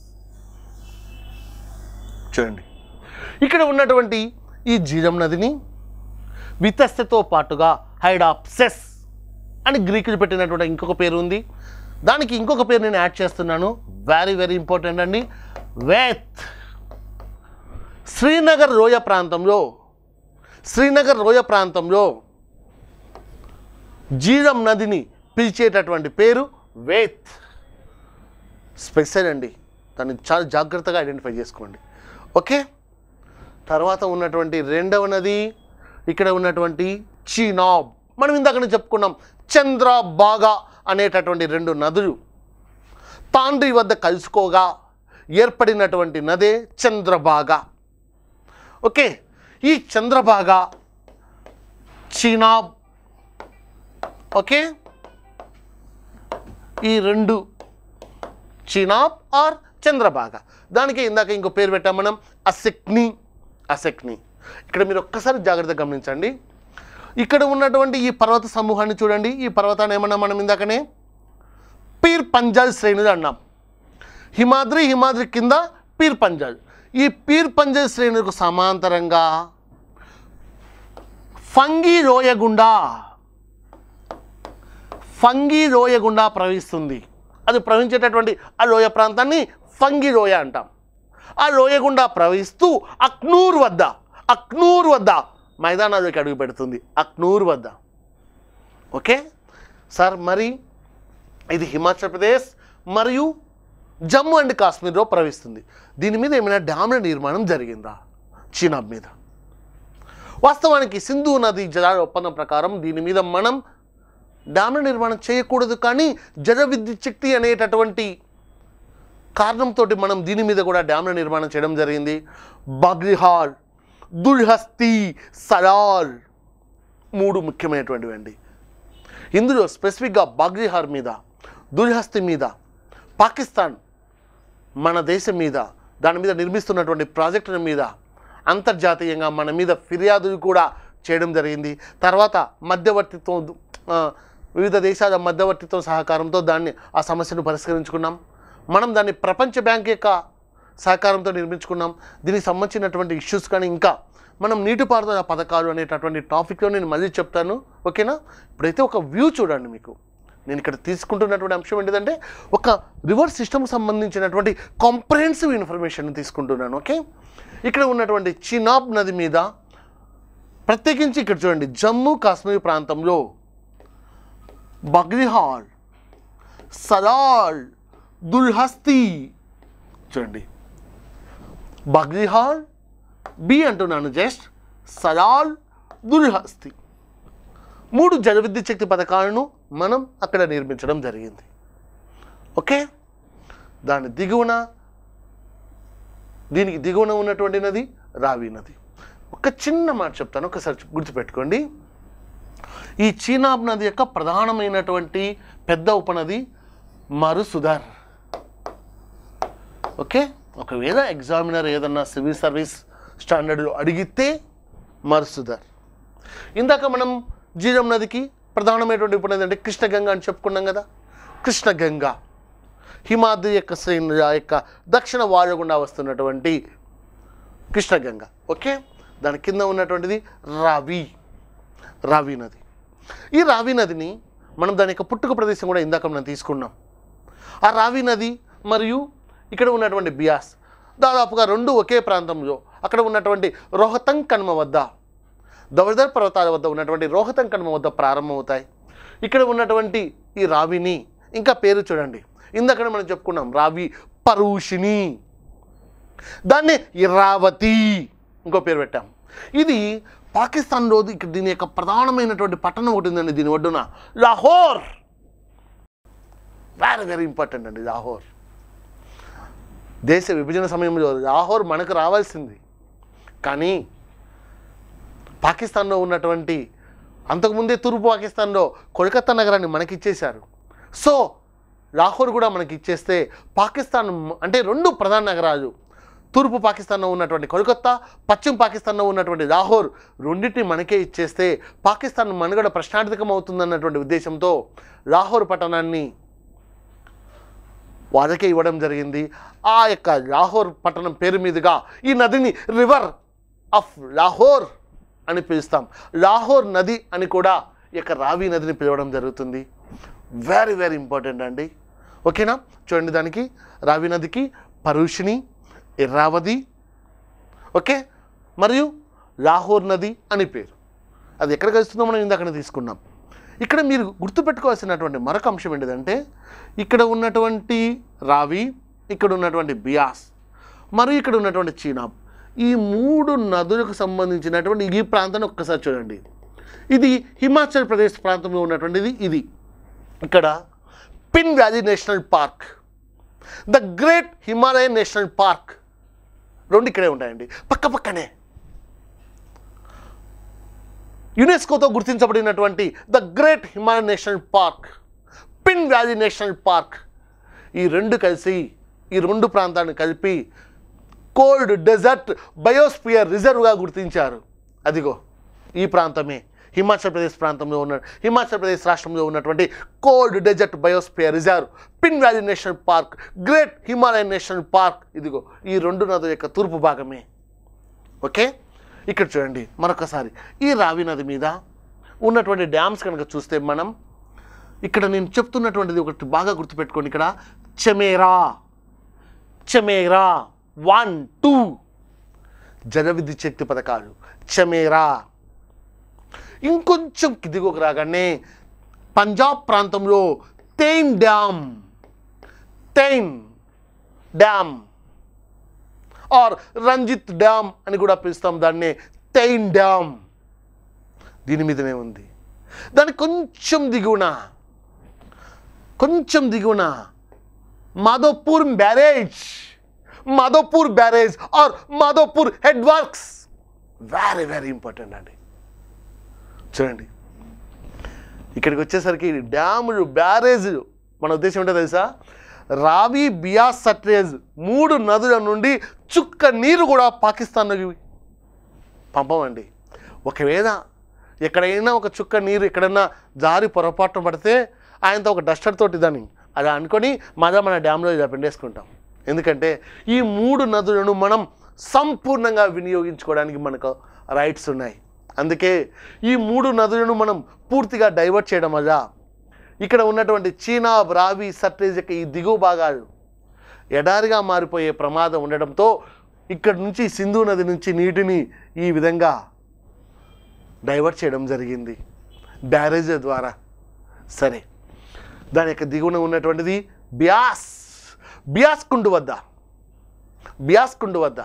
[SPEAKER 1] చూడండి ఇక్కడ ఉన్నటువంటి ఈ జీలం నదిని వితస్యతో పాటుగా హైడాప్సెస్ అని గ్రీకులు పెట్టినటువంటి ఇంకొక పేరు ఉంది దానికి ఇంకొక పేరు నేను యాడ్ చేస్తున్నాను వెరీ వెరీ ఇంపార్టెంట్ అండి వేత్ శ్రీనగర్ లోయ ప్రాంతంలో శ్రీనగర్ లోయ ప్రాంతంలో జీరం నదిని పిలిచేటటువంటి పేరు వేత్ స్పెషల్ అండి దాన్ని చాలా జాగ్రత్తగా ఐడెంటిఫై చేసుకోండి ఓకే తర్వాత ఉన్నటువంటి రెండవ నది ఇక్కడ ఉన్నటువంటి చీనాబ్ మనం ఇందాకనే చెప్పుకున్నాం చంద్రబాగా అనేటటువంటి రెండు నదులు తాండ్రి వద్ద కలుసుకోగా ఏర్పడినటువంటి నదే చంద్రబాగా ఓకే ఈ చంద్రబాగా చీనాబ్ ఓకే ఈ రెండు చీనాబ్ ఆర్ చంద్రబాగ దానికి ఇందాక ఇంకో పేరు పెట్టాం మనం అసెక్ని అసెక్ని ఇక్కడ మీరు ఒక్కసారి జాగ్రత్తగా గమనించండి ఇక్కడ ఉన్నటువంటి ఈ పర్వత సమూహాన్ని చూడండి ఈ పర్వతాన్ని ఏమన్నా మనం ఇందాకనే పీర్ పంజాల్ శ్రేణులు అన్నాం హిమాద్రి హిమాద్రి కింద పీర్ పంజాల్ ఈ పీర్ పంజాల్ శ్రేణులకు సమాంతరంగా ఫంగి లోయ గుండా ఫంగి లోయ గుండా ప్రవహిస్తుంది అది ప్రవహించేటటువంటి ఆ లోయ ప్రాంతాన్ని ఫంగి లోయ అంటాం ఆ లోయ గుండా ప్రవహిస్తూ అక్నూర్ వద్ద అక్నూర్ వద్ద మైదానాల్లోకి అడుగు పెడుతుంది అక్నూర్ వద్ద ఓకే సార్ మరి ఇది హిమాచల్ ప్రదేశ్ మరియు జమ్మూ అండ్ కాశ్మీర్లో ప్రవహిస్తుంది దీని మీద ఏమైనా డ్యామ్ల నిర్మాణం జరిగిందా చీనాబ్ మీద వాస్తవానికి సింధు నది జలాల ఒప్పందం ప్రకారం దీని మీద మనం డ్యామ్ల నిర్మాణం చేయకూడదు కానీ జల విద్యుత్ శక్తి అనేటటువంటి కారణంతో మనం దీని మీద కూడా డ్యామ్ల నిర్మాణం చేయడం జరిగింది బగ్రిహాల్ దుల్హస్తి సలాల్ మూడు ముఖ్యమైనటువంటివి అండి ఇందులో స్పెసిఫిక్గా బాగ్రిహార్ మీద దుల్హస్తి మీద పాకిస్తాన్ మన దేశం మీద దాని మీద నిర్మిస్తున్నటువంటి ప్రాజెక్టుల మీద అంతర్జాతీయంగా మన మీద ఫిర్యాదులు కూడా చేయడం జరిగింది తర్వాత మధ్యవర్తిత్వం ఆ, వివిధ దేశాల మధ్యవర్తిత్వం సహకారంతో దాన్ని ఆ సమస్యను పరిష్కరించుకున్నాం మనం దాన్ని ప్రపంచ బ్యాంక్ యొక్క సహకారంతో నిర్మించుకున్నాం దీనికి సంబంధించినటువంటి ఇష్యూస్ కానీ ఇంకా మనం నీటిపారుదల పథకాలు అనేటటువంటి టాపిక్లో నేను మళ్ళీ చెప్తాను ఓకేనా ఇప్పుడైతే ఒక వ్యూ చూడండి మీకు నేను ఇక్కడ తీసుకుంటున్నటువంటి అంశం ఏంటిదంటే ఒక రివర్ సిస్టమ్కి సంబంధించినటువంటి కాంప్రహెన్సివ్ ఇన్ఫర్మేషన్ తీసుకుంటున్నాను ఓకే ఇక్కడ ఉన్నటువంటి చినాబ్ నది మీద ప్రత్యేకించి ఇక్కడ చూడండి జమ్మూ కాశ్మీర్ ప్రాంతంలో బగ్రిహాల్ సలాల్ దుల్హస్తి చూడండి బగ్రిహాల్ బి అంటున్నాను జస్ట్ సలాల్ దుల్హస్తి మూడు జల విద్యుత్ శక్తి పథకాలను మనం అక్కడ నిర్మించడం జరిగింది ఓకే దాని దిగువన దీనికి దిగువన ఉన్నటువంటి నది రావి నది ఒక చిన్న మాట చెప్తాను ఒకసారి గుర్తుపెట్టుకోండి ఈ చీనాబ్ నది యొక్క ప్రధానమైనటువంటి పెద్ద ఉపనది మరుసుధర్ ఓకే ఒకవేళ ఎగ్జామినర్ ఏదన్నా సివిల్ సర్వీస్ స్టాండర్డ్ అడిగితే మరుసుధర్ ఇందాక మనం జీరం నదికి ప్రధానమైనటువంటి ఉపనది అంటే కృష్ణగంగా అని చెప్పుకున్నాం కదా కృష్ణగంగా హిమాద్రి యొక్క శ్రేణి యొక్క దక్షిణ వాయుగుండా వస్తున్నటువంటి కృష్ణగంగ ఓకే దాని కింద ఉన్నటువంటిది రావి రావి నది ఈ రావి నదిని మనం దాని యొక్క పుట్టుక ప్రదేశం కూడా ఇందాక మనం తీసుకున్నాం ఆ రావి నది మరియు ఇక్కడ ఉన్నటువంటి బియాస్ దాదాపుగా రెండు ఒకే ప్రాంతంలో అక్కడ ఉన్నటువంటి రోహతంగ్ కన్మ వద్ద దవదర్ పర్వతాల వద్ద ఉన్నటువంటి రోహతంగ్ కన్మ వద్ద ప్రారంభమవుతాయి ఇక్కడ ఉన్నటువంటి ఈ రావిని ఇంకా పేరు చూడండి ఇందాక మనం చెప్పుకున్నాం రావి పరూషిణి దాన్ని ఇరావతి ఇంకో పేరు పెట్టాం ఇది పాకిస్తాన్లో ఇక్కడ దీని యొక్క ప్రధానమైనటువంటి పట్టణం ఒకటి ఉందండి దీని ఒడ్డున లాహోర్ వెరీ వెరీ ఇంపార్టెంట్ అండి లాహోర్ దేశ విభజన సమయంలో లాహోర్ మనకు రావాల్సింది కానీ పాకిస్తాన్లో ఉన్నటువంటి అంతకుముందే తూర్పు పాకిస్తాన్లో కోల్కత్తా నగరాన్ని మనకి ఇచ్చేశారు సో లాహోర్ కూడా మనకి ఇచ్చేస్తే పాకిస్తాన్ మ- అంటే రెండు ప్రధాన నగరాలు తూర్పు పాకిస్తాన్లో ఉన్నటువంటి కోల్కత్తా పశ్చిమ పాకిస్తాన్లో ఉన్నటువంటి లాహోర్ రెండింటిని మనకే ఇచ్చేస్తే పాకిస్తాన్ మనుగడ ప్రశ్నార్థకం అవుతుందన్నటువంటి ఉద్దేశంతో లాహోర్ పట్టణాన్ని వాళ్ళకే ఇవ్వడం జరిగింది ఆ యొక్క లాహోర్ పట్టణం పేరు మీదుగా ఈ నదిని రివర్ ఆఫ్ లాహోర్ అని పిలుస్తాం లాహోర్ నది అని కూడా ఈ యొక్క రావి నదిని పిలవడం జరుగుతుంది వెరీ వెరీ ఇంపార్టెంట్ అండి ఓకేనా చూడండి దానికి రావి నదికి పరుషిణి ఇర్రావతి ఓకే మరియు లాహోర్ నది అని పేరు అది ఎక్కడ కలుస్తుందో మనం ఇందాకనే తీసుకున్నాం ఇక్కడ మీరు గుర్తుపెట్టుకోవాల్సినటువంటి మరొక అంశం ఏంటిదంటే ఇక్కడ ఉన్నటువంటి రావి ఇక్కడ ఉన్నటువంటి బియాస్ మరియు ఇక్కడ ఉన్నటువంటి చీనాబ్ ఈ మూడు నదులకు సంబంధించినటువంటి ఈ ప్రాంతాన్ని ఒక్కసారి చూడండి ఇది హిమాచల్ ప్రదేశ్ ప్రాంతంలో ఉన్నటువంటిది ఇది ఇక్కడ Pin valley national park the great Himalayan national park రెండు ఇక్కడే ఉంటాయండి పక్క పక్కనే యునెస్కోతో గుర్తించబడినటువంటి the great Himalayan national park Pin valley national park ఈ రెండు కలిసి ఈ రెండు ప్రాంతాలను కలిపి కోల్డ్ డెజర్ట్ బయోస్పియర్ రిజర్వ్గా గుర్తించారు అదిగో ఈ ప్రాంతమే హిమాచల్ ప్రదేశ్ ప్రాంతంలో ఉన్న హిమాచల్ ప్రదేశ్ రాష్ట్రంలో ఉన్నటువంటి cold desert biosphere reserve Pin valley national park great Himalayan national park ఇదిగో ఈ రెండు నదుల యొక్క తూర్పు భాగమే ఓకే ఇక్కడ చూడండి మరొకసారి ఈ రావి నది మీద ఉన్నటువంటి డ్యామ్స్ కనుక చూస్తే మనం ఇక్కడ నేను చెప్తున్నటువంటిది ఒకటి బాగా గుర్తుపెట్టుకోండి ఇక్కడ చమేరా చమేరా వన్ టూ జల విద్యుత్ శక్తి పథకాలు చమేరా ఇంకొంచెం కిదిగోకు రాగానే పంజాబ్ ప్రాంతంలో Thein dam Thein dam or Ranjit dam అని కూడా పిలుస్తాం దాన్ని తెయిన్ డ్యామ్ దీని మీదనే ఉంది దాని కొంచెం దిగువన కొంచెం దిగువన Madhopur barrage Madhopur barrage or Madhopur head works very very important అండి చూడండి ఇక్కడికి వచ్చేసరికి డ్యాములు బ్యారేజ్లు మన ఉద్దేశం ఏంటో తెలుసా రావి బియాస్ సట్రేజ్ మూడు నదుల నుండి చుక్క నీరు కూడా పాకిస్తాన్కి పంపమండి ఒకవేళ ఎక్కడైనా ఒక చుక్క నీరు ఎక్కడైనా జారి పొరపాటు పడితే ఆయనతో ఒక డస్టర్ తోటి దాన్ని అలా అనుకొని మళ్ళా మన డ్యామ్లో ఇలా పిండేసుకుంటాం ఎందుకంటే ఈ మూడు నదులను మనం సంపూర్ణంగా వినియోగించుకోవడానికి మనకు రైట్స్ ఉన్నాయి అందుకే ఈ మూడు నదులను మనం పూర్తిగా డైవర్ట్ చేయడం వల్ల ఇక్కడ ఉన్నటువంటి చీనా రావి సట్లేజ్ యొక్క ఈ దిగువ భాగాలు ఎడారిగా మారిపోయే ప్రమాదం ఉండడంతో ఇక్కడ నుంచి సింధు నది నుంచి నీటిని ఈ విధంగా డైవర్ట్ చేయడం జరిగింది బ్యారేజ్ ద్వారా సరే దాని యొక్క దిగువన ఉన్నటువంటిది బియాస్ బియాస్ కుండు వద్ద బియాస్ కుండు వద్ద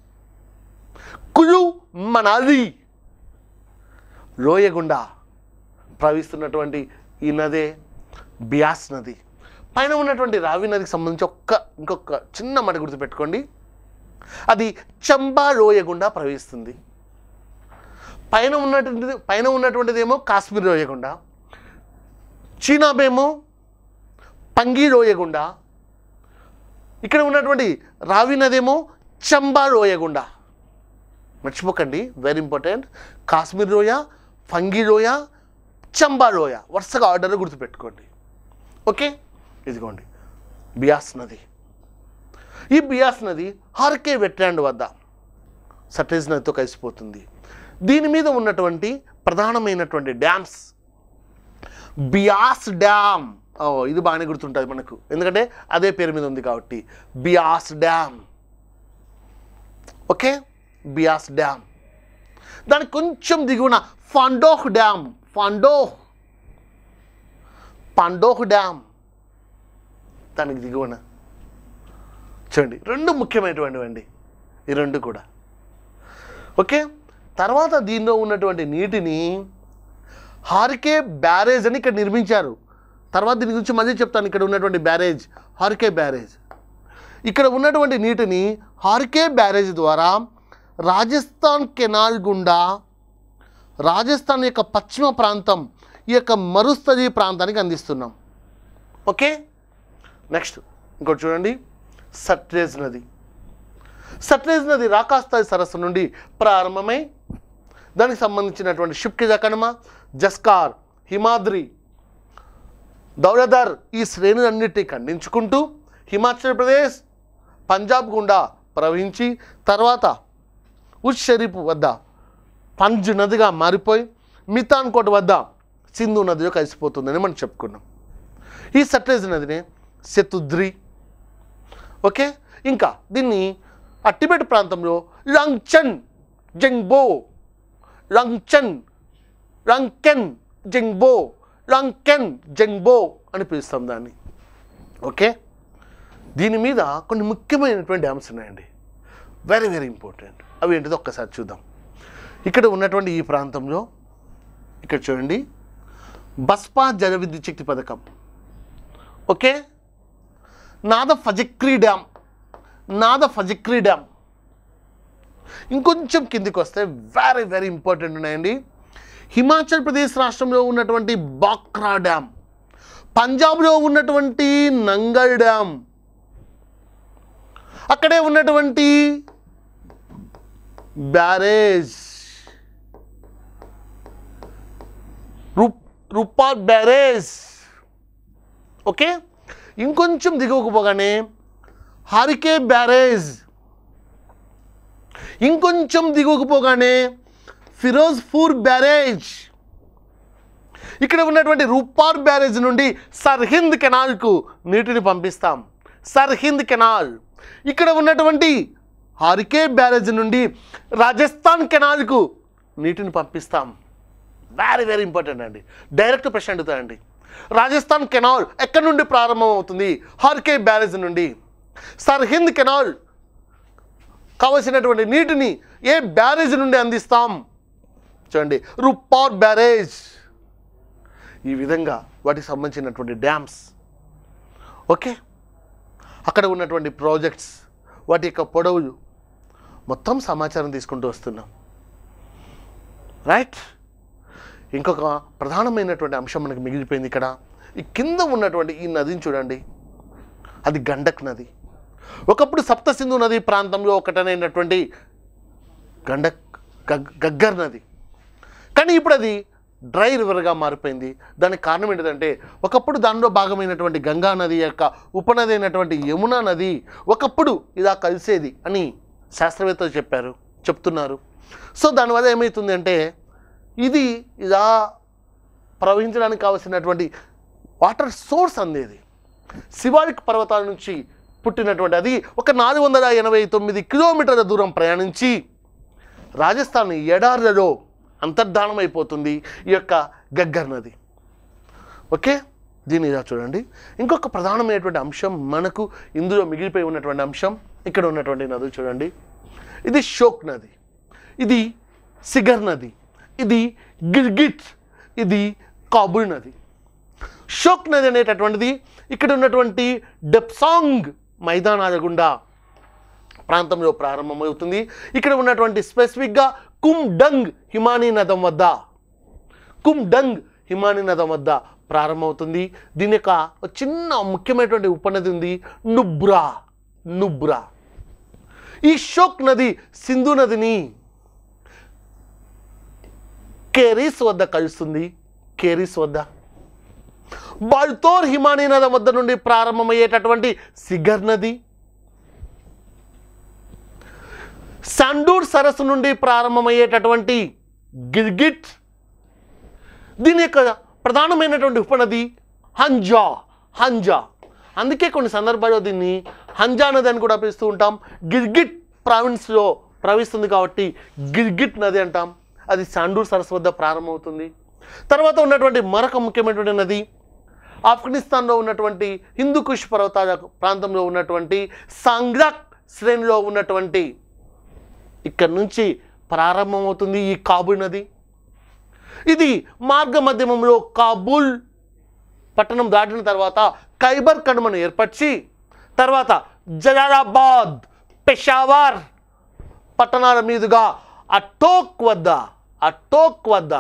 [SPEAKER 1] కులు మనాలి లోయ గుండా ప్రవహిస్తున్నటువంటి ఈ నదే బియాస్ నది పైన ఉన్నటువంటి రావి నదికి సంబంధించి ఒక్క ఇంకొక చిన్న మాట గుర్తుపెట్టుకోండి అది చంబా లోయ గుండా ప్రవహిస్తుంది పైన ఉన్నటువంటిది పైన ఉన్నటువంటిది ఏమో కాశ్మీర్ రోయగుండ చీనాబేమో పంగి రోయగుండ ఇక్కడ ఉన్నటువంటి రావి నదేమో చంబా రోయగుండ మర్చిపోకండి వెరీ ఇంపార్టెంట్ కాశ్మీర్ రోయ ఫంగి రోయ చంబా రోయ వరుసగా ఆర్డర్ గుర్తుపెట్టుకోండి ఓకే ఇదిగోండి బియాస్ నది ఈ బియాస్ నది హార్కే వెట్రాండ్ వద్ద సటేజ్ నదితో కలిసిపోతుంది దీని మీద ఉన్నటువంటి ప్రధానమైనటువంటి డ్యామ్స్ బియాస్ డ్యామ్ ఓ ఇది బాగానే గుర్తుంటుంది మనకు ఎందుకంటే అదే పేరు మీద ఉంది కాబట్టి Beas dam okay Beas dam దానికి కొంచెం దిగువన ఫాండోహ్ డ్యామ్ ఫాండోహ్ పాండోహ్ డ్యామ్ దానికి దిగువన చూడండి రెండు ముఖ్యమైనటువంటివి అండి ఈ రెండు కూడా ఓకే తర్వాత దీనిలో ఉన్నటువంటి నీటిని హారికే బ్యారేజ్ అని ఇక్కడ నిర్మించారు తర్వాత దీని గురించి మళ్ళీ చెప్తాను ఇక్కడ ఉన్నటువంటి బ్యారేజ్ హారికే బ్యారేజ్ ఇక్కడ ఉన్నటువంటి నీటిని హారికే బ్యారేజ్ ద్వారా రాజస్థాన్ కెనాల్ గుండా రాజస్థాన్ యొక్క పశ్చిమ ప్రాంతం ఈ యొక్క మరుస్తరి ప్రాంతానికి అందిస్తున్నాం ఓకే నెక్స్ట్ ఇంకోటి చూడండి సట్లేజ్ నది సట్లేజ్ నది రాకాస్తాయి సరస్సు నుండి ప్రారంభమై దానికి సంబంధించినటువంటి షిప్కి జకనమ జస్కార్ హిమాద్రి దౌలదర్ ఈ శ్రేణులన్నిటినీ ఖండించుకుంటూ హిమాచల్ ప్రదేశ్ పంజాబ్ గుండా ప్రవహించి తర్వాత ఉచ్ షరీఫ్ వద్ద పంజ్ నదిగా మారిపోయి మితాన్ కోట వద్ద సింధు నదిలో కలిసిపోతుందని మనం చెప్పుకున్నాం ఈ సట్లేజ్ నదిని శతుద్రి ఓకే ఇంకా దీన్ని ఆ టిబెట్ ప్రాంతంలో లంగ్చన్ జంగ్బో లంగ్చన్ లంకెన్ జంగ్బో లంకెన్ జంగ్బో అని పిలుస్తాం దాన్ని ఓకే దీని మీద కొన్ని ముఖ్యమైనటువంటి డ్యామ్స్ ఉన్నాయండి వెరీ వెరీ ఇంపార్టెంట్ అవి ఏంటిదో ఒక్కసారి చూద్దాం ఇక్కడ ఉన్నటువంటి ఈ ప్రాంతంలో ఇక్కడ చూడండి బస్పా జల విద్యుత్ శక్తి పథకం ఓకే నాద ఫజక్రీ డ్యామ్ నాద ఫజక్రీ డ్యామ్ ఇంకొంచెం కిందికి వస్తే వెరీ వెరీ ఇంపార్టెంట్ ఉన్నాయండి హిమాచల్ ప్రదేశ్ రాష్ట్రంలో ఉన్నటువంటి బాక్రా డ్యామ్ పంజాబ్లో ఉన్నటువంటి నంగల్ డ్యామ్ అక్కడే ఉన్నటువంటి barrage Rup Rupal barrage okay ఇంకొంచెం దిగువకు పోగానే హారికే బ్యారేజ్ ఇంకొంచెం దిగువకు పోగానే ఫిరోజ్పూర్ బ్యారేజ్ ఇక్కడ ఉన్నటువంటి రూపార్ బ్యారేజ్ నుండి సర్హింద్ కెనాల్కు నీటిని పంపిస్తాం సర్హింద్ కెనాల్ ఇక్కడ ఉన్నటువంటి హారికే బ్యారేజ్ నుండి రాజస్థాన్ కెనాల్కు నీటిని పంపిస్తాం వెరీ వెరీ ఇంపార్టెంట్ అండి డైరెక్ట్ ప్రశ్న అడుగుతాయండి రాజస్థాన్ కెనాల్ ఎక్కడి నుండి ప్రారంభం అవుతుంది హార్కే బ్యారేజ్ నుండి సర్హింద్ కెనాల్ కావలసినటువంటి నీటిని ఏ బ్యారేజ్ నుండి అందిస్తాం చూడండి రుప్పార్ బ్యారేజ్ ఈ విధంగా వాటికి సంబంధించినటువంటి డ్యామ్స్ ఓకే అక్కడ ఉన్నటువంటి ప్రాజెక్ట్స్ వాటి యొక్క పొడవులు మొత్తం సమాచారం తీసుకుంటూ వస్తున్నాం రైట్ ఇంకొక ప్రధానమైనటువంటి అంశం మనకు మిగిలిపోయింది ఇక్కడ ఈ కింద ఉన్నటువంటి ఈ నదిని చూడండి అది గండక్ నది ఒకప్పుడు సప్తసింధు నది ప్రాంతంలో ఒకటనైనటువంటి గండక్ గగ్ గగ్గర్ నది కానీ ఇప్పుడు అది డ్రై రివర్గా మారిపోయింది దానికి కారణం ఏంటంటే ఒకప్పుడు దానిలో భాగమైనటువంటి గంగా నది యొక్క ఉపనది అయినటువంటి యమునా నది ఒకప్పుడు ఇలా కలిసేది అని శాస్త్రవేత్తలు చెప్పారు చెప్తున్నారు సో దానివల్ల ఏమవుతుంది అంటే ఇది ఇలా ప్రవహించడానికి కావలసినటువంటి వాటర్ సోర్స్ అందేది శివాలిక్ పర్వతాల నుంచి పుట్టినటువంటి అది ఒక నాలుగు వందల ఎనభై తొమ్మిది కిలోమీటర్ల దూరం ప్రయాణించి రాజస్థాన్ ఎడార్లలో అంతర్ధానం అయిపోతుంది ఈ యొక్క గగ్గర్ నది ఓకే దీన్ని ఇలా చూడండి ఇంకొక ప్రధానమైనటువంటి అంశం మనకు ఇందులో మిగిలిపోయి ఉన్నటువంటి అంశం ఇక్కడ ఉన్నటువంటి నది చూడండి ఇది షోక్ నది ఇది సిగర్ నది ఇది గిర్గిట్ ఇది కాబుల్ నది షోక్ నది అనేటటువంటిది ఇక్కడ ఉన్నటువంటి డెప్సాంగ్ మైదానాల గుండా ప్రాంతంలో ప్రారంభమవుతుంది ఇక్కడ ఉన్నటువంటి స్పెసిఫిక్గా కుమ్ డంగ్ హిమానీ నదం వద్ద కుమ్ డంగ్ హిమానీ నదం వద్ద ప్రారంభమవుతుంది దీని యొక్క ఒక చిన్న ముఖ్యమైనటువంటి ఉపనది ఉంది నుబ్రా నుబ్రా ఈ షోక్ నది సింధు నదిని కేరీస్ వద్ద కలుస్తుంది కేరీస్ వద్ద బాల్తోర్ హిమానీ నది వద్ద నుండి ప్రారంభమయ్యేటటువంటి సిగర్ నది సండూర్ సరస్సు నుండి ప్రారంభమయ్యేటటువంటి గిర్గిట్ దీని యొక్క ప్రధానమైనటువంటి ఉపనది హంజా హంజా అందుకే కొన్ని సందర్భాల్లో దీన్ని హంజా నది అని కూడా పిలుస్తూ ఉంటాం గిర్గిట్ ప్రావిన్స్లో ప్రవహిస్తుంది కాబట్టి గిర్గిట్ నది అంటాం అది సాండూర్ సరస్సు వద్ద ప్రారంభమవుతుంది తర్వాత ఉన్నటువంటి మరొక ముఖ్యమైనటువంటి నది ఆఫ్ఘనిస్తాన్లో ఉన్నటువంటి హిందూ కుష్ పర్వతాల ప్రాంతంలో ఉన్నటువంటి సాంగ్రాక్ శ్రేణిలో ఉన్నటువంటి ఇక్కడ నుంచి ప్రారంభమవుతుంది ఈ కాబూల్ నది ఇది మార్గ మధ్యమంలో కాబూల్ పట్టణం దాటిన తర్వాత ఖైబర్ కనుమను ఏర్పరిచి తర్వాత జలాలాబాద్ పెషావర్ పట్టణాల మీదుగా అటోక్ వద్ద అటోక్ వద్ద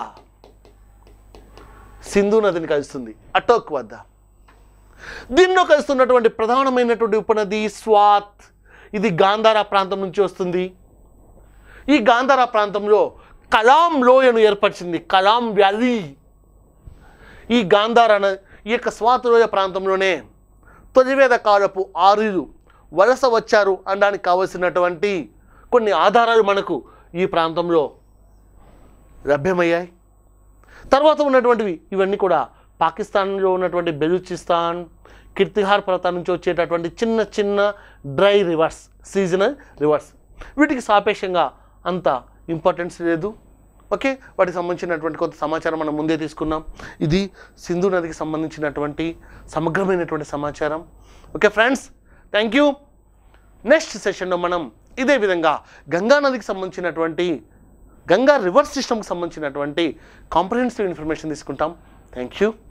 [SPEAKER 1] సింధు నదిని కలుస్తుంది అటోక్ వద్ద దీనిలో కలుస్తున్నటువంటి ప్రధానమైనటువంటి ఉపనది స్వాత్ ఇది గాంధార ప్రాంతం నుంచి వస్తుంది ఈ గాంధార ప్రాంతంలో కలాం లోయను ఏర్పరిచింది కలాం వ్యాలీ ఈ గాంధార అనే- ఈ యొక్క స్వాత్ లోయ ప్రాంతంలోనే తొలివేద కాలపు ఆర్యులు వలస వచ్చారు అనడానికి కావలసినటువంటి కొన్ని ఆధారాలు మనకు ఈ ప్రాంతంలో లభ్యమయ్యాయి తర్వాత ఉన్నటువంటివి ఇవన్నీ కూడా పాకిస్తాన్లో ఉన్నటువంటి బెలూచిస్తాన్ కిర్తిహార్ పర్వతాల నుంచి వచ్చేటటువంటి చిన్న చిన్న డ్రై రివర్స్ సీజనల్ రివర్స్ వీటికి సాపేక్షంగా అంత ఇంపార్టెన్స్ లేదు ఓకే వాటికి సంబంధించినటువంటి కొంత సమాచారం మనం ముందే తీసుకున్నాం ఇది సింధు నదికి సంబంధించినటువంటి సమగ్రమైనటువంటి సమాచారం okay friends thank you next సెషన్లో మనం ఇదే విధంగా గంగా నదికి సంబంధించినటువంటి గంగా రివర్ సిస్టమ్కి సంబంధించినటువంటి కాంప్రహెన్సివ్ ఇన్ఫర్మేషన్ తీసుకుంటాం థ్యాంక్ యూ